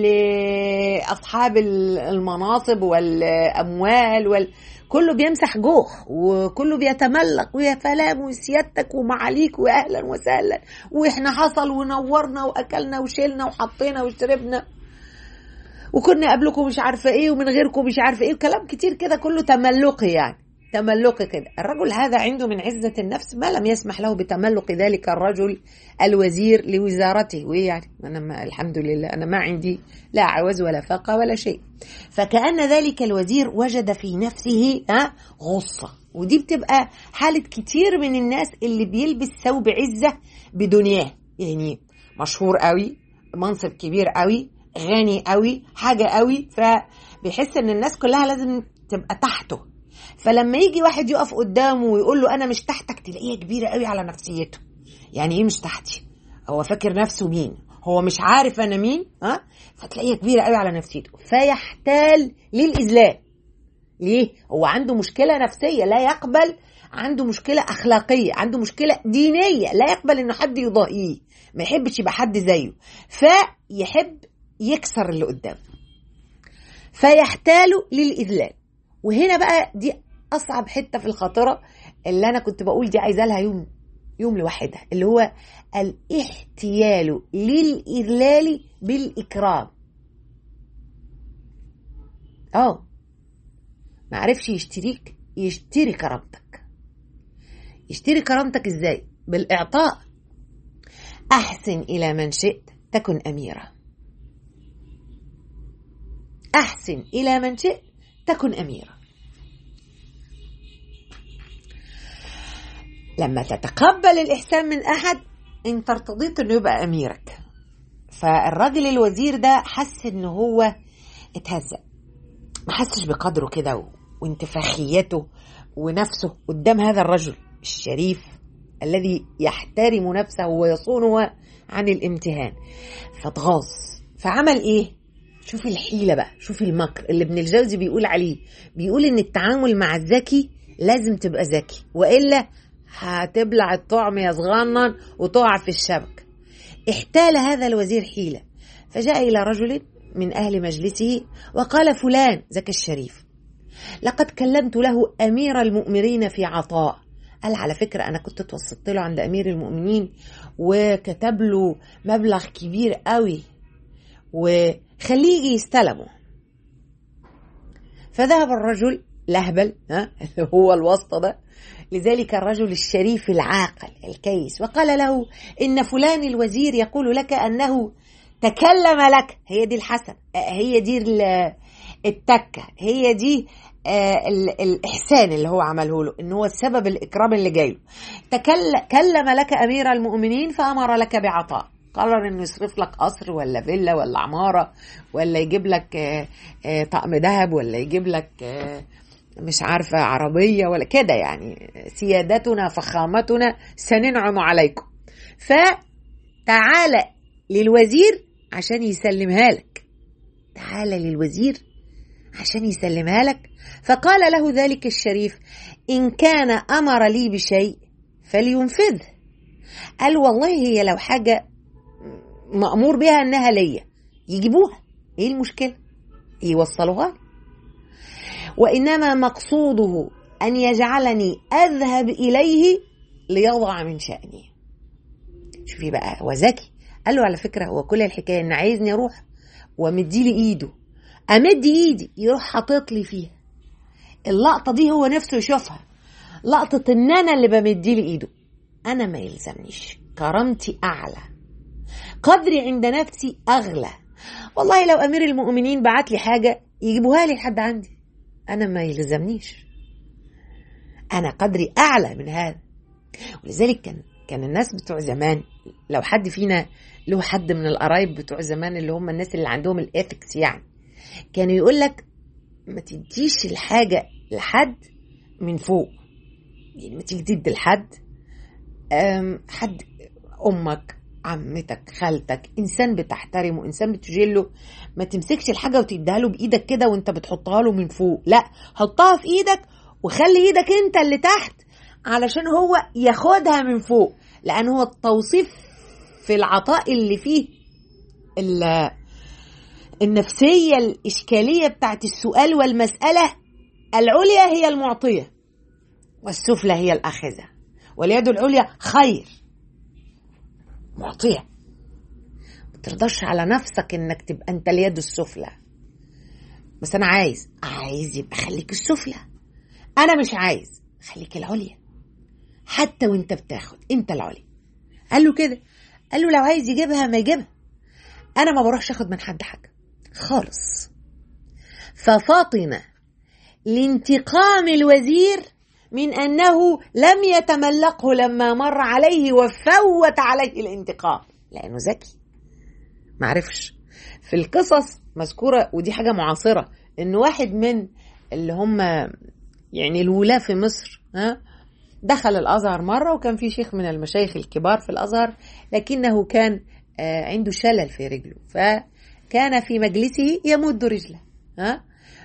لاصحاب المناصب والاموال وال... كله بيمسح جوخ وكله بيتملق ويا سلام وسيادتك ومعاليك واهلا وسهلا واحنا حصل ونورنا واكلنا وشيلنا وحطينا وشربنا وكنا قبلكم مش عارفه ايه ومن غيركم مش عارفه ايه وكلام كتير كده كله تملقي يعني تملقي كده الرجل هذا عنده من عزة النفس ما لم يسمح له بتملق ذلك الرجل الوزير لوزارته وإيه يعني أنا ما الحمد لله أنا ما عندي لا عوز ولا فاقة ولا شيء فكأن ذلك الوزير وجد في نفسه ها غصة ودي بتبقى حالة كتير من الناس اللي بيلبس ثوب عزة بدنياه يعني مشهور قوي منصب كبير قوي غني قوي حاجة قوي فبيحس ان الناس كلها لازم تبقى تحته فلما يجي واحد يقف قدامه ويقول له انا مش تحتك تلاقيها كبيره قوي على نفسيته يعني ايه مش تحتي هو فاكر نفسه مين هو مش عارف انا مين ها فتلاقيها كبيره قوي على نفسيته فيحتال للاذلال ليه هو عنده مشكله نفسيه لا يقبل عنده مشكله اخلاقيه عنده مشكله دينيه لا يقبل ان حد يضاهيه ما يحبش يبقى حد زيه فيحب يكسر اللي قدامه فيحتال للاذلال وهنا بقى دي اصعب حته في الخاطره اللي انا كنت بقول دي عايزه لها يوم يوم لوحدها اللي هو الاحتيال للاذلال بالاكرام اه ما عرفش يشتريك يشتري كرامتك يشتري كرامتك ازاي بالاعطاء احسن الى من شئت تكن اميرا احسن الى من شئت تكن اميرا لما تتقبل الإحسان من أحد أنت ارتضيت أنه يبقى أميرك فالراجل الوزير ده حس أنه هو اتهزأ ما حسش بقدره كده وانتفاخيته ونفسه قدام هذا الرجل الشريف الذي يحترم نفسه ويصونها عن الامتهان فاتغاظ فعمل ايه شوف الحيلة بقى شوف المكر اللي ابن الجوزي بيقول عليه بيقول ان التعامل مع الذكي لازم تبقى ذكي وإلا هتبلع الطعم يا صغنن وتقع في الشبكة احتال هذا الوزير حيلة فجاء إلى رجل من أهل مجلسه وقال فلان زكى الشريف لقد كلمت له أمير المؤمرين في عطاء قال على فكرة أنا كنت توسطت له عند أمير المؤمنين وكتب له مبلغ كبير قوي وخليه يجي يستلمه فذهب الرجل لهبل ها هو الواسطة ده لذلك الرجل الشريف العاقل الكيس وقال له إن فلان الوزير يقول لك أنه تكلم لك هي دي الحسن هي دي التكة هي دي الإحسان اللي هو عمله له إن هو السبب الإكرام اللي جاي له تكلم لك أمير المؤمنين فأمر لك بعطاء قرر انه يصرف لك قصر ولا فيلا ولا عماره ولا يجيب لك طقم ذهب ولا يجيب لك مش عارفه عربيه ولا كده يعني سيادتنا فخامتنا سننعم عليكم فتعال للوزير عشان يسلمها لك تعال للوزير عشان يسلمها لك فقال له ذلك الشريف ان كان امر لي بشيء فلينفذه قال والله هي لو حاجه مأمور بها انها ليا يجيبوها ايه المشكله يوصلوها لي وانما مقصوده ان يجعلني اذهب اليه ليضع من شاني شوفي بقى هو ذكي قال له على فكره هو كل الحكايه ان عايزني اروح وامدي لي ايده امد ايدي يروح حاطط لي فيها اللقطه دي هو نفسه يشوفها لقطه ان انا اللي بمدي لي ايده انا ما يلزمنيش كرامتي اعلى قدري عند نفسي اغلى والله لو امير المؤمنين بعت لي حاجه يجيبوها لي لحد عندي انا ما يلزمنيش انا قدري اعلى من هذا ولذلك كان كان الناس بتوع زمان لو حد فينا له حد من القرايب بتوع زمان اللي هم الناس اللي عندهم الاثكس يعني كانوا يقول لك ما تديش الحاجه لحد من فوق يعني ما تيجي تدي لحد حد امك عمتك خالتك انسان بتحترمه انسان بتجله ما تمسكش الحاجه وتديها له بايدك كده وانت بتحطها له من فوق لا حطها في ايدك وخلي ايدك انت اللي تحت علشان هو ياخدها من فوق لان هو التوصيف في العطاء اللي فيه النفسيه الاشكاليه بتاعت السؤال والمساله العليا هي المعطيه والسفلى هي الاخذه واليد العليا خير معطية ما ترضاش على نفسك انك تبقى انت اليد السفلى بس انا عايز عايز يبقى خليك السفلى انا مش عايز خليك العليا حتى وانت بتاخد انت العليا قال له كده قال له لو عايز يجيبها ما يجيبها انا ما بروحش اخد من حد حاجه خالص ففاطمه لانتقام الوزير من انه لم يتملقه لما مر عليه وفوت عليه الانتقام لانه ذكي معرفش في القصص مذكوره ودي حاجه معاصره ان واحد من اللي هم يعني الولاة في مصر ها دخل الازهر مره وكان في شيخ من المشايخ الكبار في الازهر لكنه كان عنده شلل في رجله فكان في مجلسه يمد رجله ها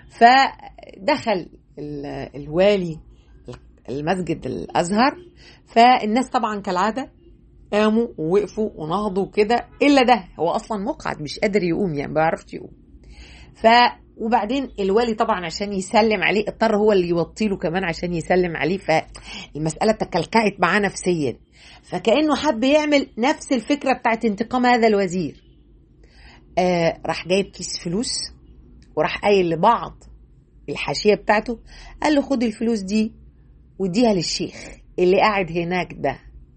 فدخل الوالي المسجد الازهر فالناس طبعا كالعاده قاموا ووقفوا ونهضوا كده الا ده هو اصلا مقعد مش قادر يقوم يعني ما بيعرفش يقوم ف وبعدين الوالي طبعا عشان يسلم عليه اضطر هو اللي يوطي له كمان عشان يسلم عليه فالمساله تكلكعت معاه نفسيا فكانه حب يعمل نفس الفكره بتاعت انتقام هذا الوزير آه راح جايب كيس فلوس وراح قايل لبعض الحاشيه بتاعته قال له خد الفلوس دي وديها للشيخ اللي قاعد هناك ده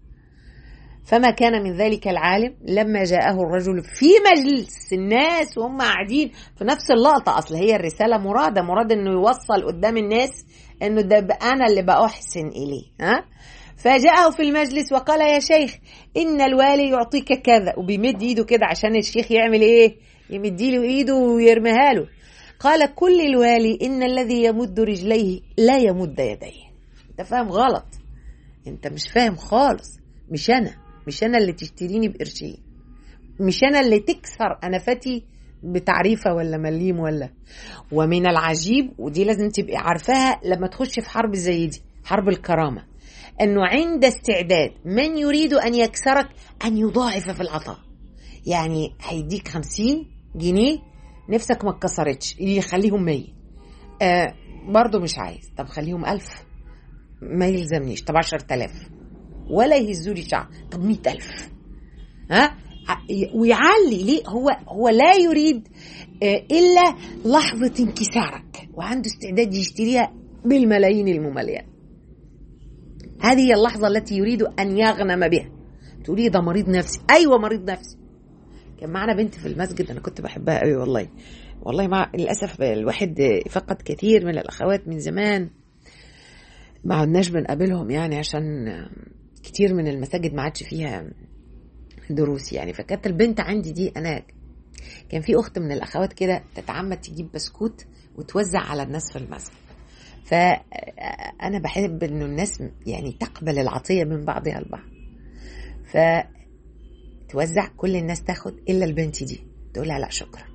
فما كان من ذلك العالم لما جاءه الرجل في مجلس الناس وهم قاعدين في نفس اللقطة أصل هي الرسالة مرادة مراد إنه يوصل قدام الناس إنه ده أنا اللي بأحسن إليه ها فجاءه في المجلس وقال يا شيخ إن الوالي يعطيك كذا وبيمد إيده كده عشان الشيخ يعمل إيه يمد له إيده ويرميها له قال كل الوالي إن الذي يمد رجليه لا يمد يديه انت فاهم غلط انت مش فاهم خالص مش انا مش انا اللي تشتريني بقرشين مش انا اللي تكسر انفتي بتعريفه ولا مليم ولا ومن العجيب ودي لازم تبقي عارفاها لما تخش في حرب زي دي حرب الكرامه أنه عند استعداد من يريد أن يكسرك أن يضاعف في العطاء يعني هيديك خمسين جنيه نفسك ما اتكسرتش يخليهم مية آه برضه مش عايز طب خليهم ألف ما يلزمنيش طب عشر تلاف ولا يهزولي شعر طب مئة ألف ها ويعلي ليه هو هو لا يريد الا لحظه انكسارك وعنده استعداد يشتريها بالملايين الممليات هذه هي اللحظه التي يريد ان يغنم بها تقولي ده مريض نفسي ايوه مريض نفسي كان معنا بنت في المسجد انا كنت بحبها قوي والله والله مع للاسف الواحد فقد كثير من الاخوات من زمان ما عدناش بنقابلهم يعني عشان كتير من المساجد ما عادش فيها دروس يعني فكانت البنت عندي دي انا كان في اخت من الاخوات كده تتعمد تجيب بسكوت وتوزع على الناس في المسجد فانا بحب انه الناس يعني تقبل العطيه من بعضها البعض ف توزع كل الناس تاخد الا البنت دي تقول لها لا شكرا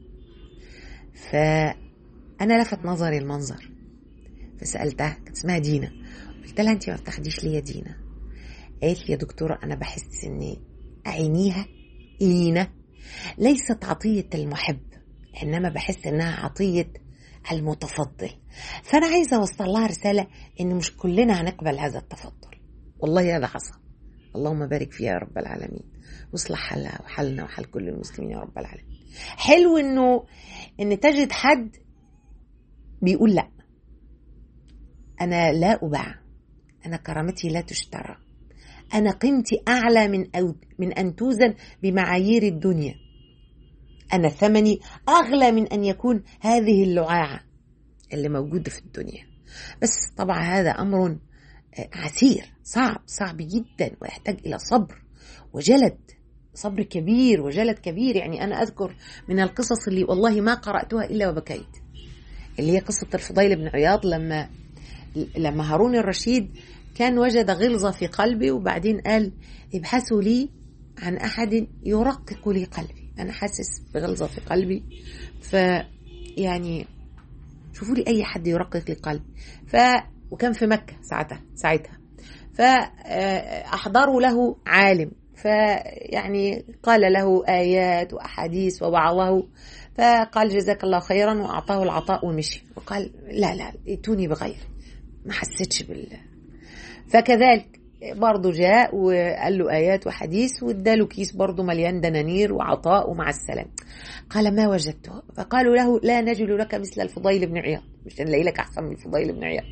فانا لفت نظري المنظر فسالتها كانت اسمها دينا قلت لها انت ما بتاخديش ليه يا دينا قالت لي يا دكتوره انا بحس اني عينيها لينا ليست عطية المحب إنما بحس إنها عطية المتفضل فأنا عايزة أوصل لها رسالة إن مش كلنا هنقبل هذا التفضل والله هذا حصل اللهم بارك فيها يا رب العالمين واصلح حالها وحالنا وحال كل المسلمين يا رب العالمين حلو إنه إن تجد حد بيقول لا أنا لا أباع أنا كرامتي لا تشترى أنا قيمتي أعلى من أو من أن توزن بمعايير الدنيا أنا ثمني أغلى من أن يكون هذه اللعاعة اللي موجودة في الدنيا بس طبعا هذا أمر عسير صعب صعب جدا ويحتاج إلى صبر وجلد صبر كبير وجلد كبير يعني أنا أذكر من القصص اللي والله ما قرأتها إلا وبكيت اللي هي قصة الفضيل بن عياض لما لما هارون الرشيد كان وجد غلظة في قلبي وبعدين قال ابحثوا لي عن أحد يرقق لي قلبي أنا حاسس بغلظة في قلبي ف يعني شوفوا لي أي حد يرقق لي قلبي ف وكان في مكة ساعتها ساعتها فأحضروا له عالم فيعني قال له آيات وأحاديث ووعظه فقال جزاك الله خيرا وأعطاه العطاء ومشي وقال لا لا ائتوني بغير ما حسيتش بال فكذلك برضه جاء وقال له آيات وحديث واداله كيس برضه مليان دنانير وعطاء ومع السلامة قال ما وجدته فقالوا له لا نجد لك مثل الفضيل بن عياض مش نلاقي لك أحسن من الفضيل بن عياض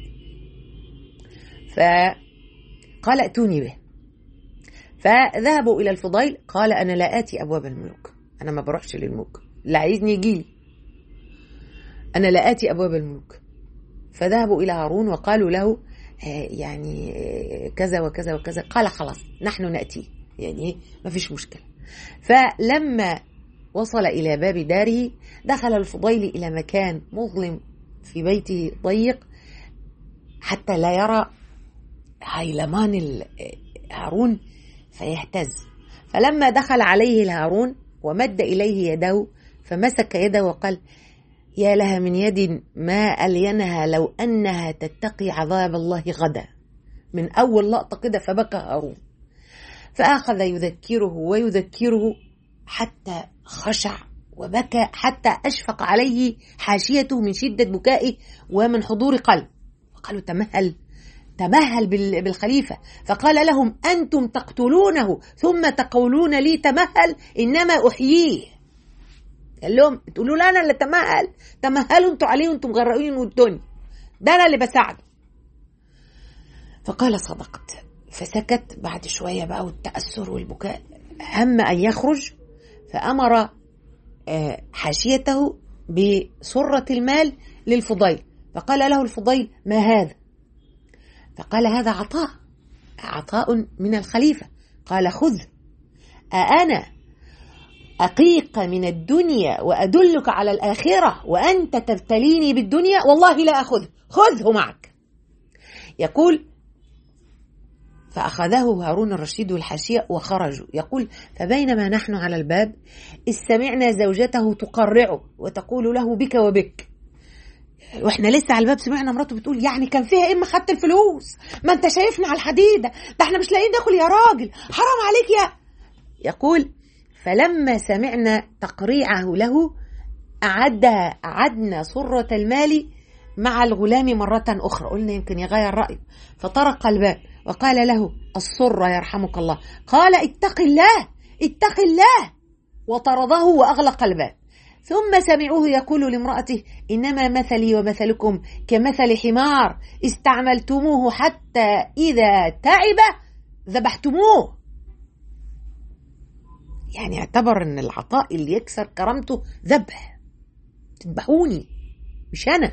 فقال ائتوني به فذهبوا إلى الفضيل قال أنا لا آتي أبواب الملوك أنا ما بروحش للملوك اللي عايزني يجيلي أنا لا آتي أبواب الملوك فذهبوا إلى هارون وقالوا له يعني كذا وكذا وكذا قال خلاص نحن نأتي يعني ما فيش مشكلة فلما وصل إلى باب داره دخل الفضيل إلى مكان مظلم في بيته ضيق حتى لا يرى هيلمان هارون فيهتز فلما دخل عليه الهارون ومد إليه يده فمسك يده وقال يا لها من يد ما ألينها لو أنها تتقي عذاب الله غدا من أول لقطة كده فبكى هارون فأخذ يذكره ويذكره حتى خشع وبكى حتى أشفق عليه حاشيته من شدة بكائه ومن حضور قلب فقالوا تمهل تمهل بالخليفة فقال لهم أنتم تقتلونه ثم تقولون لي تمهل إنما أحييه قال لهم تقولوا لا انا اللي تمهل تمهلوا انتوا عليه وانتم مغرقين والدنيا ده انا اللي بساعده فقال صدقت فسكت بعد شويه بقى والتاثر والبكاء هم ان يخرج فامر حاشيته بسره المال للفضيل فقال له الفضيل ما هذا فقال هذا عطاء عطاء من الخليفه قال خذ أأنا أقيك من الدنيا وأدلك على الآخرة وأنت تبتليني بالدنيا والله لا أخذه خذه معك يقول فأخذه هارون الرشيد والحاشية وخرجوا يقول فبينما نحن على الباب إذ سمعنا زوجته تقرعه وتقول له بك وبك واحنا لسه على الباب سمعنا مراته بتقول يعني كان فيها ايه ما خدت الفلوس ما انت شايفنا على الحديده ده احنا مش لاقيين ناكل يا راجل حرام عليك يا يقول فلما سمعنا تقريعه له أعدها أعدنا سرة المال مع الغلام مرة أخرى قلنا يمكن يغير رأيه فطرق الباب وقال له السرة يرحمك الله قال اتق الله اتق الله وطرده وأغلق الباب ثم سمعوه يقول لامرأته إنما مثلي ومثلكم كمثل حمار استعملتموه حتى إذا تعب ذبحتموه يعني اعتبر ان العطاء اللي يكسر كرامته ذبح تذبحوني مش انا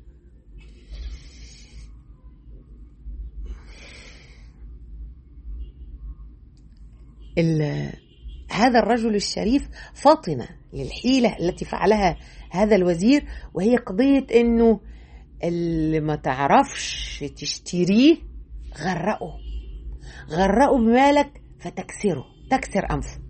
هذا الرجل الشريف فاطنة للحيلة التي فعلها هذا الوزير وهي قضية انه اللي ما تعرفش تشتريه غرقه غرقه بمالك فتكسره تكسر أنفه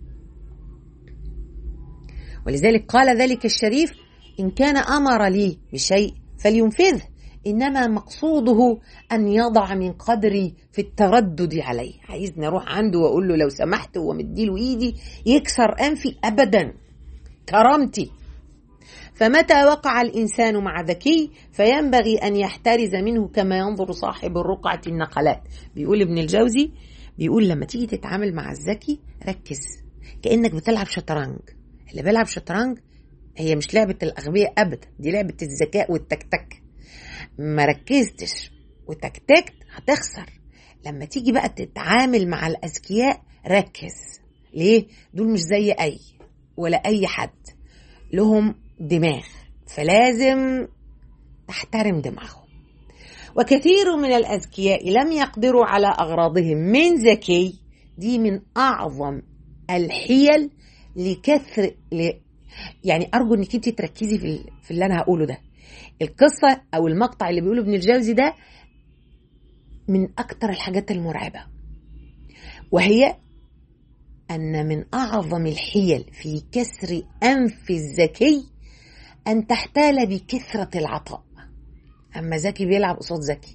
ولذلك قال ذلك الشريف إن كان أمر لي بشيء فلينفذه إنما مقصوده أن يضع من قدري في التردد عليه عايزني أروح عنده وأقول له لو سمحت ومديله إيدي يكسر أنفي أبدا كرامتي فمتى وقع الإنسان مع ذكي فينبغي أن يحترز منه كما ينظر صاحب الرقعة النقلات بيقول ابن الجوزي بيقول لما تيجي تتعامل مع الذكي ركز كأنك بتلعب شطرنج اللي بيلعب شطرنج هي مش لعبة الأغبياء أبدا دي لعبة الذكاء والتكتك ما ركزتش وتكتكت هتخسر لما تيجي بقى تتعامل مع الأذكياء ركز ليه؟ دول مش زي أي ولا أي حد لهم دماغ فلازم تحترم دماغهم وكثير من الأذكياء لم يقدروا على أغراضهم من ذكي دي من أعظم الحيل لكثر ل... يعني ارجو انك انت تركزي في في اللي انا هقوله ده القصه او المقطع اللي بيقوله ابن الجوزي ده من اكتر الحاجات المرعبه وهي ان من اعظم الحيل في كسر انف الذكي ان تحتال بكثره العطاء اما ذكي بيلعب قصاد ذكي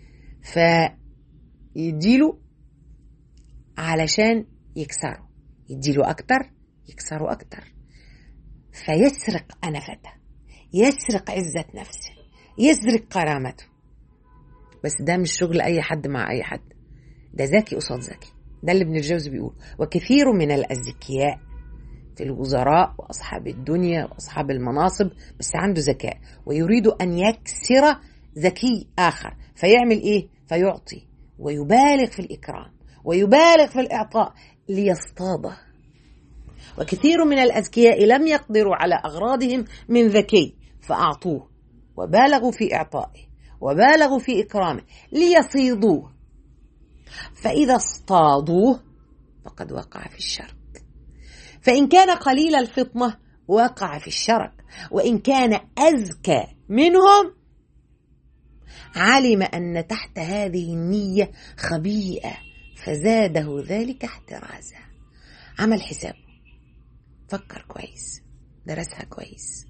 فيديله علشان يكسره يديله اكتر يكسروا أكتر فيسرق أنفته يسرق عزة نفسه يسرق كرامته بس ده مش شغل أي حد مع أي حد ده ذكي قصاد ذكي ده اللي ابن الجوزي بيقول وكثير من الأذكياء في الوزراء وأصحاب الدنيا وأصحاب المناصب بس عنده ذكاء ويريد أن يكسر ذكي آخر فيعمل إيه؟ فيعطي ويبالغ في الإكرام ويبالغ في الإعطاء ليصطاده وكثير من الأذكياء لم يقدروا على أغراضهم من ذكي فأعطوه وبالغوا في إعطائه وبالغوا في إكرامه ليصيدوه فإذا اصطادوه فقد وقع في الشرك فإن كان قليل الفطنة وقع في الشرك وإن كان أذكى منهم علم أن تحت هذه النية خبيئة فزاده ذلك احترازا عمل حساب فكر كويس درسها كويس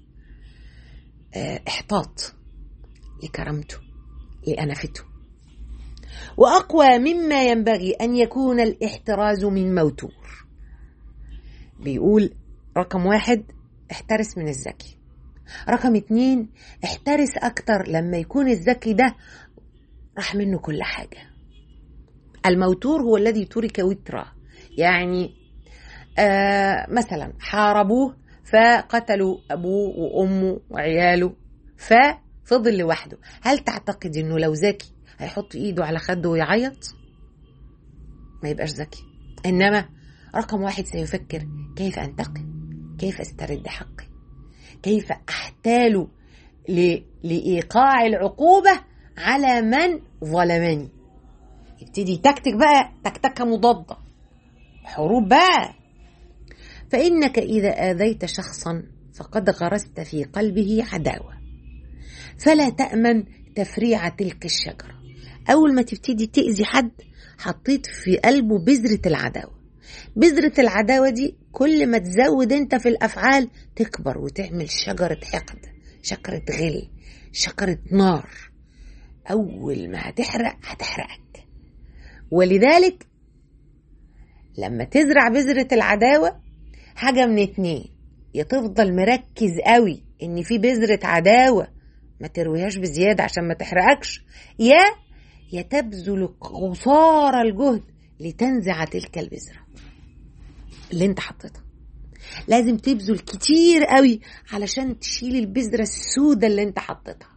احتاط لكرامته لأنفته وأقوى مما ينبغي أن يكون الاحتراز من موتور بيقول رقم واحد احترس من الذكي رقم اتنين احترس أكتر لما يكون الذكي ده راح منه كل حاجة الموتور هو الذي ترك وترا يعني آه مثلا حاربوه فقتلوا أبوه وأمه وعياله ففضل لوحده هل تعتقد أنه لو ذكي هيحط إيده على خده ويعيط ما يبقاش ذكي إنما رقم واحد سيفكر كيف أنتقم كيف أسترد حقي كيف أحتال لإيقاع العقوبة على من ظلمني يبتدي تكتك بقى تكتكة مضادة حروب بقى فإنك إذا آذيت شخصا فقد غرست في قلبه عداوة فلا تأمن تفريع تلك الشجرة أول ما تبتدي تأذي حد حطيت في قلبه بذرة العداوة بذرة العداوة دي كل ما تزود انت في الأفعال تكبر وتعمل شجرة حقد شجرة غل شجرة نار أول ما هتحرق هتحرقك ولذلك لما تزرع بذرة العداوة حاجة من اتنين يا تفضل مركز قوي ان في بذرة عداوة ما ترويهاش بزيادة عشان ما تحرقكش يا يا تبذل قصارى الجهد لتنزع تلك البذرة اللي انت حطيتها لازم تبذل كتير قوي علشان تشيل البذرة السوداء اللي انت حطيتها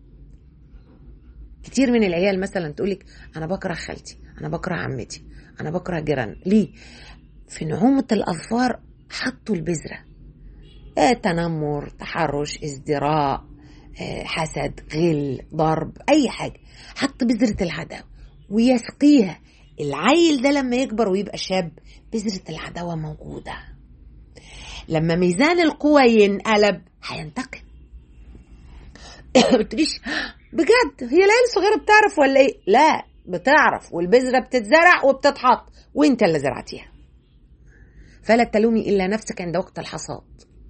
كتير من العيال مثلا تقولك انا بكره خالتي انا بكره عمتي انا بكره جيران ليه في نعومة الاظفار حطوا البذرة آه تنمر تحرش ازدراء آه حسد غل ضرب اي حاجة حط بذرة العداوة ويسقيها العيل ده لما يكبر ويبقى شاب بذرة العداوة موجودة لما ميزان القوى ينقلب هينتقم بتقوليش بجد هي العيال الصغيرة بتعرف ولا ايه لا بتعرف والبذرة بتتزرع وبتتحط وانت اللي زرعتيها فلا تلومي إلا نفسك عند وقت الحصاد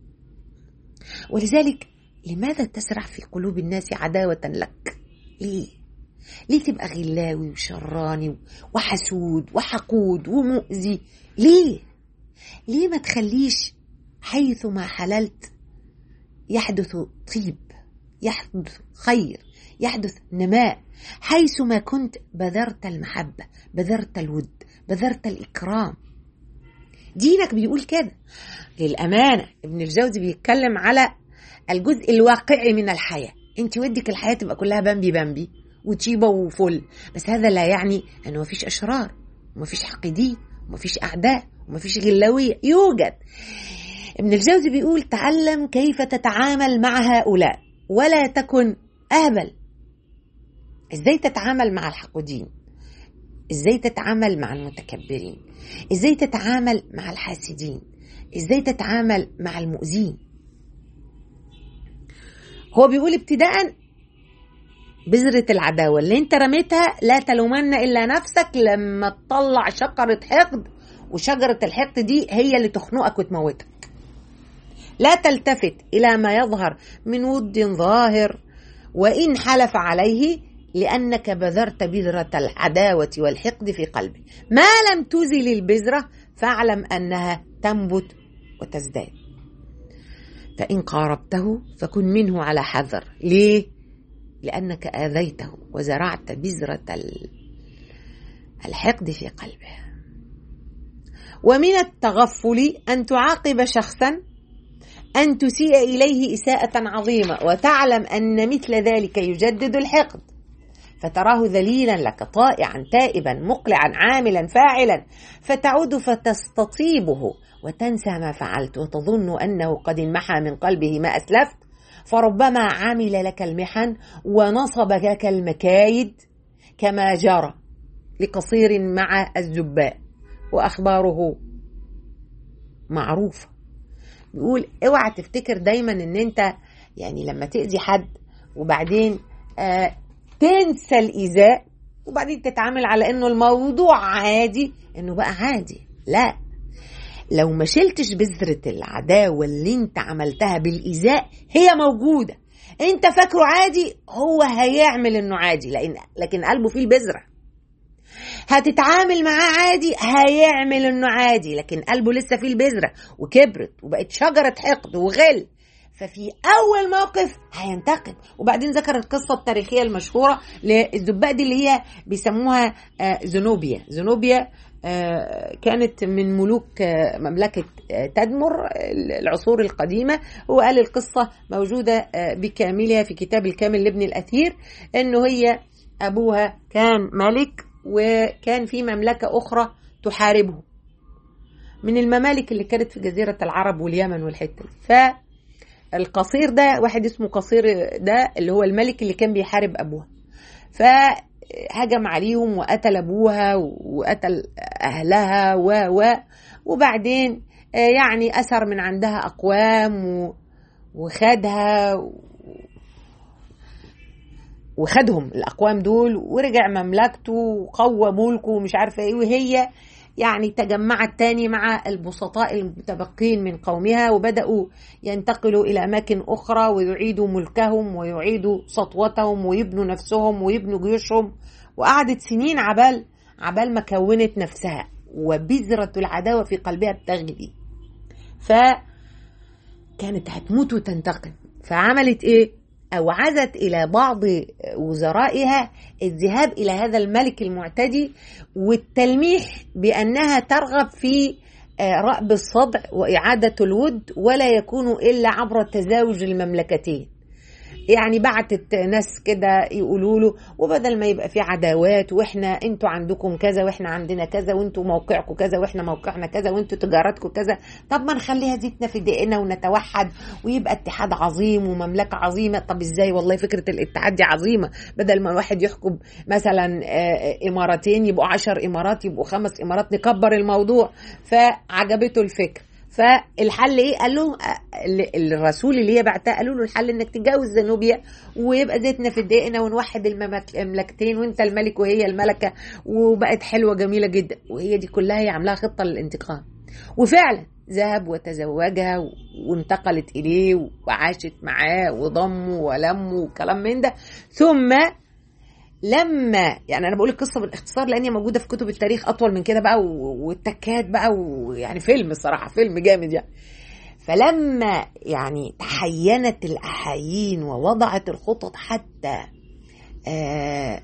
ولذلك لماذا تسرع في قلوب الناس عداوة لك ليه ليه تبقى غلاوي وشراني وحسود وحقود ومؤذي ليه ليه ما تخليش حيثما حللت يحدث طيب يحدث خير يحدث نماء حيثما كنت بذرت المحبة بذرت الود بذرت الإكرام دينك بيقول كده للأمانة ابن الجوزي بيتكلم على الجزء الواقعي من الحياة انت ودك الحياة تبقى كلها بامبي بامبي وتشيبة وفل بس هذا لا يعني انه مفيش اشرار ومفيش حقدين ومفيش اعداء ومفيش غلاوية يوجد ابن الجوزي بيقول تعلم كيف تتعامل مع هؤلاء ولا تكن اهبل ازاي تتعامل مع الحقودين ازاي تتعامل مع المتكبرين ازاي تتعامل مع الحاسدين ازاي تتعامل مع المؤذين هو بيقول ابتداء بذرة العداوة اللي انت رميتها لا تلومن الا نفسك لما تطلع شجرة حقد وشجرة الحقد دي هي اللي تخنقك وتموتك لا تلتفت الى ما يظهر من ود ظاهر وان حلف عليه لأنك بذرت بذرة العداوة والحقد في قلبي ما لم تزل البذرة فاعلم أنها تنبت وتزداد فإن قاربته فكن منه على حذر ليه؟ لأنك آذيته وزرعت بذرة الحقد في قلبه ومن التغفل أن تعاقب شخصا أن تسيء إليه إساءة عظيمة وتعلم أن مثل ذلك يجدد الحقد فتراه ذليلا لك طائعا تائبا مقلعا عاملا فاعلا فتعود فتستطيبه وتنسى ما فعلت وتظن انه قد انمحى من قلبه ما اسلفت فربما عمل لك المحن ونصب لك المكايد كما جرى لقصير مع الزباء واخباره معروفه بيقول اوعى تفتكر دايما ان انت يعني لما تاذي حد وبعدين آه تنسى الإيذاء وبعدين تتعامل على إنه الموضوع عادي إنه بقى عادي لا لو ما شلتش بذرة العداوة اللي انت عملتها بالإيذاء هي موجودة انت فاكره عادي هو هيعمل انه عادي لان لكن قلبه فيه البذرة هتتعامل معاه عادي هيعمل انه عادي لكن قلبه لسه فيه البذرة وكبرت وبقت شجرة حقد وغل ففي اول موقف هينتقم وبعدين ذكر القصه التاريخيه المشهوره للزباء دي اللي هي بيسموها زنوبيا زنوبيا كانت من ملوك مملكة تدمر العصور القديمة وقال القصة موجودة بكاملها في كتاب الكامل لابن الأثير أنه هي أبوها كان ملك وكان في مملكة أخرى تحاربه من الممالك اللي كانت في جزيرة العرب واليمن والحتة ف القصير ده واحد اسمه قصير ده اللي هو الملك اللي كان بيحارب ابوها فهجم عليهم وقتل ابوها وقتل اهلها و و وبعدين يعني اثر من عندها اقوام وخدها وخدهم الاقوام دول ورجع مملكته وقوى ملكه ومش عارفه ايه وهي يعني تجمعت تاني مع البسطاء المتبقين من قومها وبدأوا ينتقلوا إلى أماكن أخرى ويعيدوا ملكهم ويعيدوا سطوتهم ويبنوا نفسهم ويبنوا جيوشهم وقعدت سنين عبال عبال ما كونت نفسها وبذرة العداوة في قلبها بتغلي فكانت هتموت وتنتقم فعملت ايه أوعزت إلى بعض وزرائها الذهاب إلى هذا الملك المعتدي والتلميح بأنها ترغب في رأب الصدع وإعادة الود ولا يكون إلا عبر تزاوج المملكتين يعني بعتت ناس كده يقولوا له وبدل ما يبقى في عداوات واحنا انتوا عندكم كذا واحنا عندنا كذا وانتوا موقعكم كذا واحنا موقعنا كذا وانتوا تجارتكم كذا طب ما نخليها زيتنا في دقيقنا ونتوحد ويبقى اتحاد عظيم ومملكه عظيمه طب ازاي والله فكره الاتحاد دي عظيمه بدل ما الواحد يحكم مثلا امارتين يبقوا عشر امارات يبقوا خمس امارات نكبر الموضوع فعجبته الفكر فالحل ايه قال له الرسول اللي هي بعتها قالوا له الحل انك تتجوز زنوبيا ويبقى زيتنا في دقيقنا ونوحد المملكتين وانت الملك وهي الملكه وبقت حلوه جميله جدا وهي دي كلها هي عاملاها خطه للانتقام وفعلا ذهب وتزوجها وانتقلت اليه وعاشت معاه وضمه ولمه وكلام من ده ثم لما يعني انا بقول القصه بالاختصار لان هي موجوده في كتب التاريخ اطول من كده بقى والتكات بقى ويعني فيلم الصراحه فيلم جامد يعني فلما يعني تحينت الاحايين ووضعت الخطط حتى آه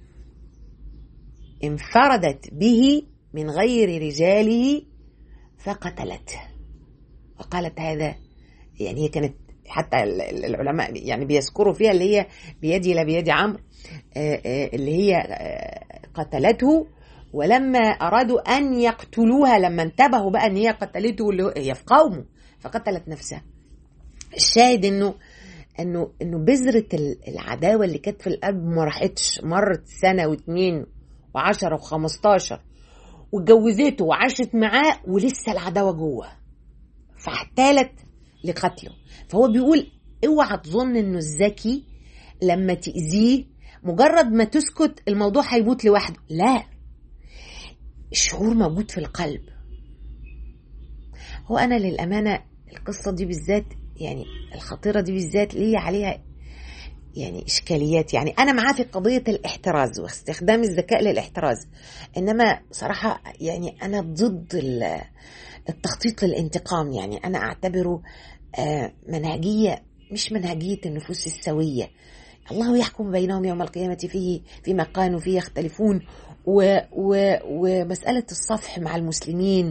انفردت به من غير رجاله فقتلته وقالت هذا يعني هي كانت حتى العلماء يعني بيذكروا فيها اللي هي بيدي لا بيد عمرو اللي هي قتلته ولما ارادوا ان يقتلوها لما انتبهوا بقى ان هي قتلته اللي هي في قومه فقتلت نفسها الشاهد انه انه انه بذره العداوه اللي كانت في القلب ما راحتش مرت سنه واثنين وعشرة وخمستاشر واتجوزته وعاشت معاه ولسه العداوه جوه فاحتالت لقتله فهو بيقول اوعى تظن انه الذكي لما تأذيه مجرد ما تسكت الموضوع هيموت لوحده لا الشعور موجود في القلب هو انا للامانه القصه دي بالذات يعني الخطيره دي بالذات ليه عليها يعني اشكاليات يعني انا معاه في قضيه الاحتراز واستخدام الذكاء للاحتراز انما بصراحه يعني انا ضد التخطيط للانتقام يعني انا اعتبره منهجيه مش منهجيه النفوس السويه الله يحكم بينهم يوم القيامة فيه فيما كانوا فيه يختلفون و و ومسألة الصفح مع المسلمين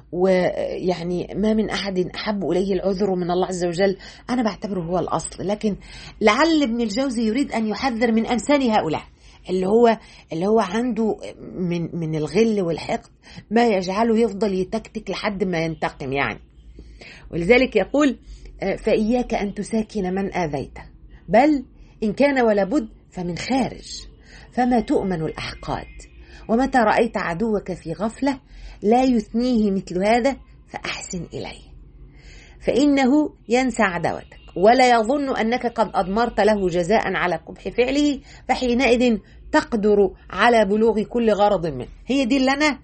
ويعني ما من أحد أحب إليه العذر من الله عز وجل أنا بعتبره هو الأصل لكن لعل ابن الجوزي يريد أن يحذر من أمثال هؤلاء اللي هو اللي هو عنده من من الغل والحقد ما يجعله يفضل يتكتك لحد ما ينتقم يعني ولذلك يقول فإياك أن تساكن من آذيته بل إن كان ولا بد فمن خارج فما تؤمن الأحقاد ومتى رأيت عدوك في غفلة لا يثنيه مثل هذا فأحسن إليه فإنه ينسى عداوتك ولا يظن أنك قد أضمرت له جزاء على قبح فعله فحينئذ تقدر على بلوغ كل غرض منه هي دي اللي أنا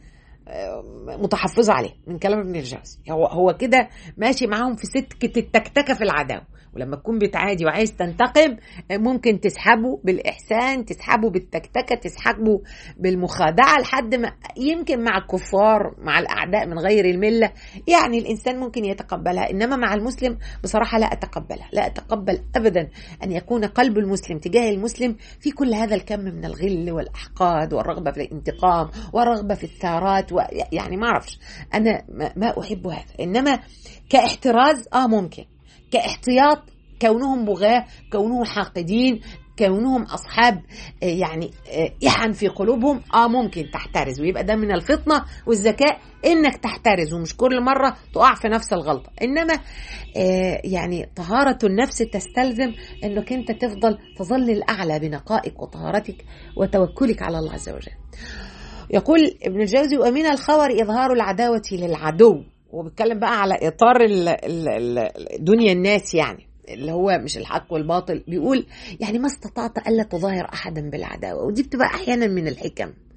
متحفظة عليه من كلام ابن الجوزي هو هو كده ماشي معاهم في سكة التكتكة في العداوة ولما تكون بتعادي وعايز تنتقم ممكن تسحبه بالإحسان تسحبه بالتكتكة تسحبه بالمخادعة لحد ما يمكن مع الكفار مع الأعداء من غير الملة يعني الإنسان ممكن يتقبلها إنما مع المسلم بصراحة لا أتقبلها لا أتقبل أبدا أن يكون قلب المسلم تجاه المسلم في كل هذا الكم من الغل والأحقاد والرغبة في الانتقام والرغبة في الثارات يعني ما أعرفش أنا ما أحب هذا إنما كاحتراز آه ممكن كاحتياط كونهم بغاة كونهم حاقدين كونهم اصحاب يعني يحن في قلوبهم اه ممكن تحترز ويبقى ده من الفطنه والذكاء انك تحترز ومش كل مره تقع في نفس الغلطه انما آه يعني طهاره النفس تستلزم انك انت تفضل تظل الاعلى بنقائك وطهارتك وتوكلك على الله عز وجل يقول ابن الجوزي ومن الخور اظهار العداوه للعدو وبيتكلم بقى على اطار ال ال ال دنيا الناس يعني اللي هو مش الحق والباطل بيقول يعني ما استطعت الا تظاهر احدا بالعداوه ودي بتبقى احيانا من الحكم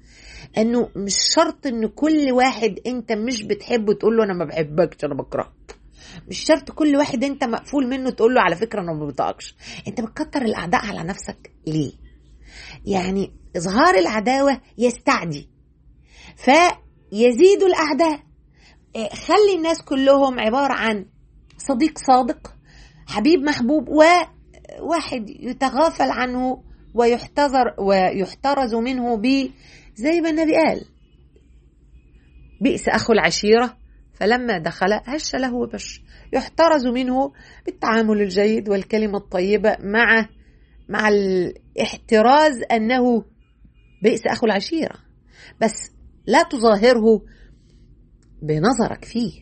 انه مش شرط ان كل واحد انت مش بتحبه تقول له انا ما بحبكش انا بكرهك مش شرط كل واحد انت مقفول منه تقول له على فكره انا ما بطاقش انت بتكتر الاعداء على نفسك ليه يعني اظهار العداوه يستعدي فيزيد الاعداء خلي الناس كلهم عباره عن صديق صادق حبيب محبوب وواحد يتغافل عنه ويحتذر ويحترز منه ب زي ما النبي قال بئس أخو العشيرة فلما دخل هش له وبش يحترز منه بالتعامل الجيد والكلمة الطيبة مع مع الاحتراز أنه بئس أخو العشيرة بس لا تظاهره بنظرك فيه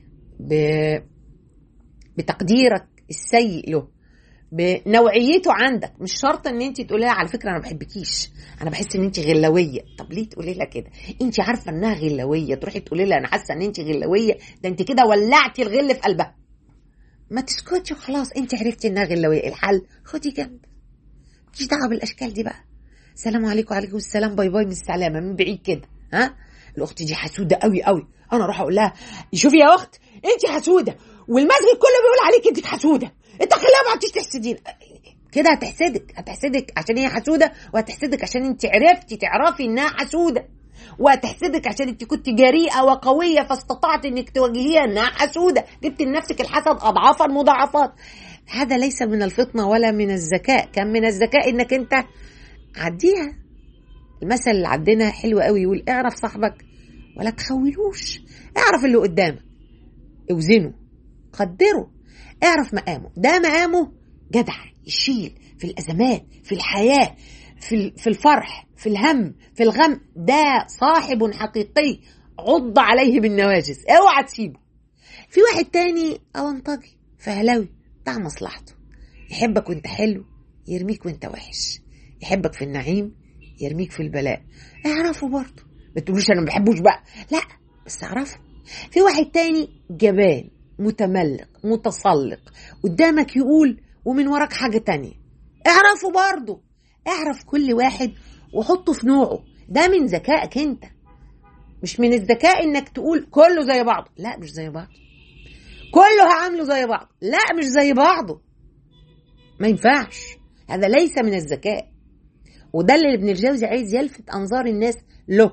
بتقديرك السيء له بنوعيته عندك مش شرط ان انت تقولي لها على فكره انا ما بحبكيش انا بحس ان انت غلويه طب ليه تقولي لها كده انت عارفه انها غلويه تروحي تقولي لها انا حاسه ان انت غلويه ده انت كده ولعتي الغل في قلبها ما تسكتي وخلاص انت عرفتي انها غلويه الحل خدي جنب مش دعوه بالاشكال دي بقى السلام عليكم وعليكم السلام باي باي من السلامه من بعيد كده ها الاخت دي حسوده قوي قوي انا اروح اقول لها شوفي يا اخت انت حسوده والمسجد كله بيقول عليك انت حسوده انت خليها ما عدتيش تحسدين كده هتحسدك هتحسدك عشان هي حسوده وهتحسدك عشان انت عرفتي تعرفي انها حسوده وهتحسدك عشان انت كنت جريئه وقويه فاستطعت انك تواجهيها انها حسوده جبت لنفسك الحسد اضعافا مضاعفات هذا ليس من الفطنه ولا من الذكاء كان من الذكاء انك انت عديها المثل اللي عندنا حلو قوي يقول اعرف صاحبك ولا تخولوش اعرف اللي قدامك اوزنه قدره اعرف مقامه ده مقامه جدع يشيل في الازمات في الحياه في في الفرح في الهم في الغم ده صاحب حقيقي عض عليه بالنواجس اوعى تسيبه في واحد تاني اونطجي فهلاوي بتاع مصلحته يحبك وانت حلو يرميك وانت وحش يحبك في النعيم يرميك في البلاء اعرفه برضه ما تقولوش انا ما بحبوش بقى لا بس اعرفه في واحد تاني جبان متملق متسلق قدامك يقول ومن وراك حاجة تانية اعرفه برضه اعرف كل واحد وحطه في نوعه ده من ذكائك انت مش من الذكاء انك تقول كله زي بعضه لا مش زي بعضه كله هعامله زي بعضه لا مش زي بعضه ما ينفعش هذا ليس من الذكاء وده اللي ابن الجوزي عايز يلفت انظار الناس له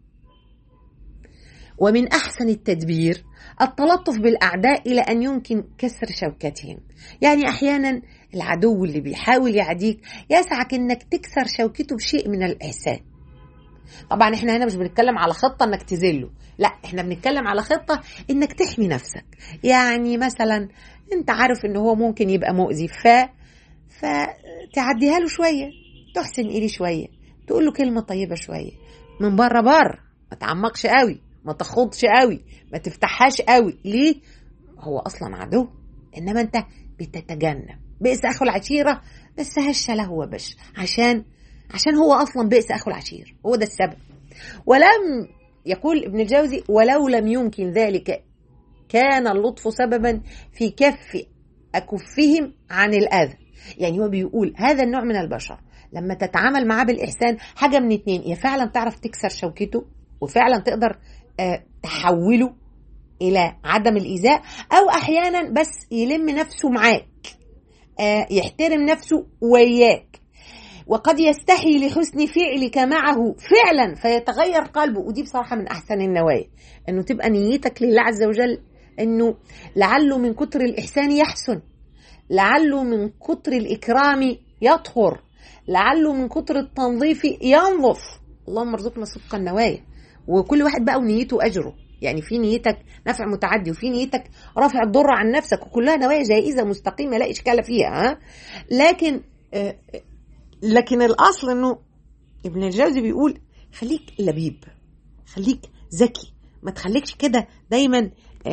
ومن احسن التدبير التلطف بالاعداء الى ان يمكن كسر شوكتهم يعني احيانا العدو اللي بيحاول يعديك يسعك انك تكسر شوكته بشيء من الاحسان طبعا احنا هنا مش بنتكلم على خطه انك تذله لا احنا بنتكلم على خطه انك تحمي نفسك يعني مثلا انت عارف ان هو ممكن يبقى مؤذي ف فتعديها له شويه تحسن اليه شويه تقول له كلمه طيبه شويه من بره بره ما تعمقش قوي ما تخوضش قوي ما تفتحهاش قوي ليه هو اصلا عدو انما انت بتتجنب بئس اخو العشيره بس هش له وبش عشان عشان هو اصلا بئس اخو العشير هو ده السبب ولم يقول ابن الجوزي ولو لم يمكن ذلك كان اللطف سببا في كف اكفهم عن الاذى يعني هو بيقول هذا النوع من البشر لما تتعامل معاه بالاحسان حاجه من اتنين يا فعلا تعرف تكسر شوكته وفعلا تقدر تحوله الى عدم الايذاء او احيانا بس يلم نفسه معاك يحترم نفسه وياك وقد يستحي لحسن فعلك معه فعلا فيتغير قلبه ودي بصراحه من احسن النوايا انه تبقى نيتك لله عز وجل انه لعله من كتر الاحسان يحسن لعله من كتر الاكرام يطهر لعله من كتر التنظيف ينظف اللهم ارزقنا صدق النوايا وكل واحد بقى ونيته اجره يعني في نيتك نفع متعدي وفي نيتك رفع الضر عن نفسك وكلها نوايا جائزه مستقيمه لا اشكال فيها ها لكن لكن الاصل انه ابن الجوزي بيقول خليك لبيب خليك ذكي ما تخليكش كده دايما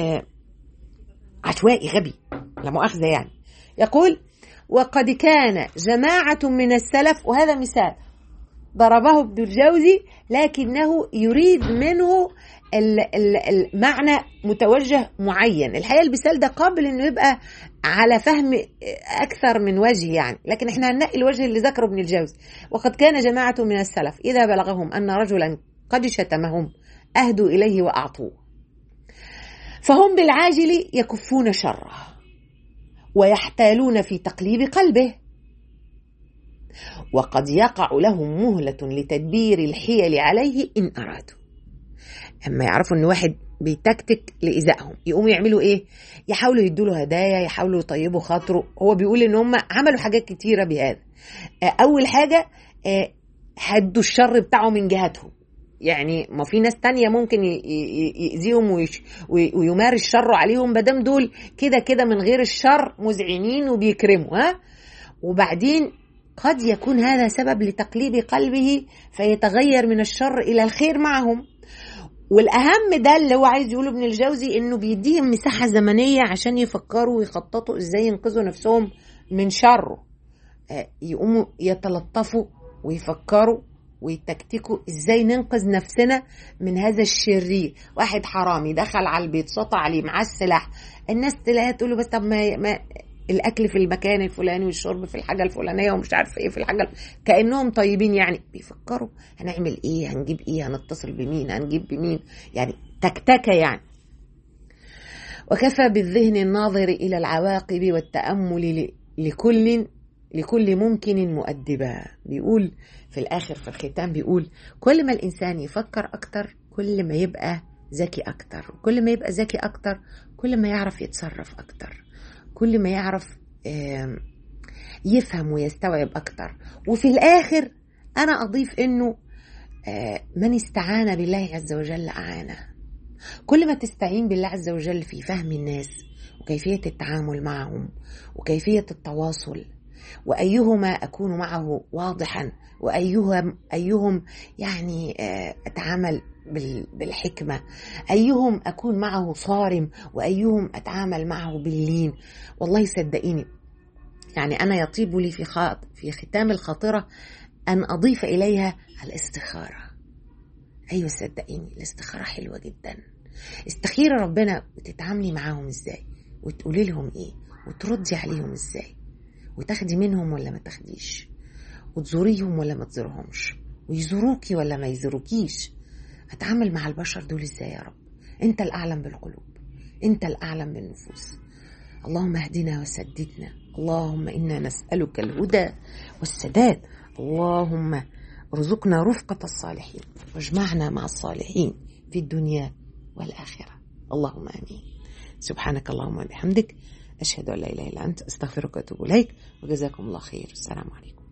عشوائي غبي لا مؤاخذه يعني يقول وقد كان جماعه من السلف وهذا مثال ضربه ابن الجوزي لكنه يريد منه المعنى متوجه معين الحقيقه المثال ده قابل انه يبقى على فهم اكثر من وجه يعني لكن احنا هننقي الوجه اللي ذكره ابن الجوزي وقد كان جماعه من السلف اذا بلغهم ان رجلا قد شتمهم أهدوا إليه وأعطوه فهم بالعاجل يكفون شره ويحتالون في تقليب قلبه وقد يقع لهم مهلة لتدبير الحيل عليه إن أرادوا أما يعرفوا إن واحد بيتكتك لإيذائهم يقوموا يعملوا إيه؟ يحاولوا يدوا له هدايا يحاولوا يطيبوا خاطره هو بيقول إن هم عملوا حاجات كتيرة بهذا أول حاجة هدوا الشر بتاعه من جهتهم يعني ما في ناس تانية ممكن يأذيهم ويمارس شره عليهم بدم دول كده كده من غير الشر مذعنين وبيكرموا ها وبعدين قد يكون هذا سبب لتقليب قلبه فيتغير من الشر إلى الخير معهم والأهم ده اللي هو عايز يقوله ابن الجوزي إنه بيديهم مساحة زمنية عشان يفكروا ويخططوا إزاي ينقذوا نفسهم من شره يقوموا يتلطفوا ويفكروا ويتكتكوا ازاي ننقذ نفسنا من هذا الشرير واحد حرامي دخل على البيت سطع عليه معاه السلاح الناس تلاقيها تقول له بس طب ما, ما الاكل في المكان الفلاني والشرب في الحاجه الفلانيه ومش عارف ايه في الحاجه كانهم طيبين يعني بيفكروا هنعمل ايه هنجيب ايه هنتصل بمين هنجيب بمين يعني تكتكه يعني وكفى بالذهن الناظر الى العواقب والتامل لكل لكل ممكن مؤدبا بيقول في الآخر في الختام بيقول كل ما الإنسان يفكر أكتر كل ما يبقى ذكي أكتر كل ما يبقى ذكي أكتر كل ما يعرف يتصرف أكتر كل ما يعرف يفهم ويستوعب أكتر وفي الآخر أنا أضيف إنه من استعان بالله عز وجل أعانه كل ما تستعين بالله عز وجل في فهم الناس وكيفية التعامل معهم وكيفية التواصل وأيهما أكون معه واضحا وأيهم أيهم يعني أتعامل بالحكمة أيهم أكون معه صارم وأيهم أتعامل معه باللين والله صدقيني يعني أنا يطيب لي في خاط في ختام الخاطرة أن أضيف إليها الاستخارة أيوة صدقيني الاستخارة حلوة جدا استخيري ربنا وتتعاملي معاهم ازاي وتقولي لهم ايه وتردي عليهم ازاي وتاخدي منهم ولا ما تاخديش وتزوريهم ولا ما تزورهمش ويزوروكي ولا ما يزوروكيش اتعامل مع البشر دول ازاي يا رب انت الاعلم بالقلوب انت الاعلم بالنفوس اللهم اهدنا وسددنا اللهم انا نسالك الهدى والسداد اللهم ارزقنا رفقه الصالحين واجمعنا مع الصالحين في الدنيا والاخره اللهم امين سبحانك اللهم وبحمدك أشهد أن لا إله إلا أنت أستغفرك وأتوب إليك وجزاكم الله خير السلام عليكم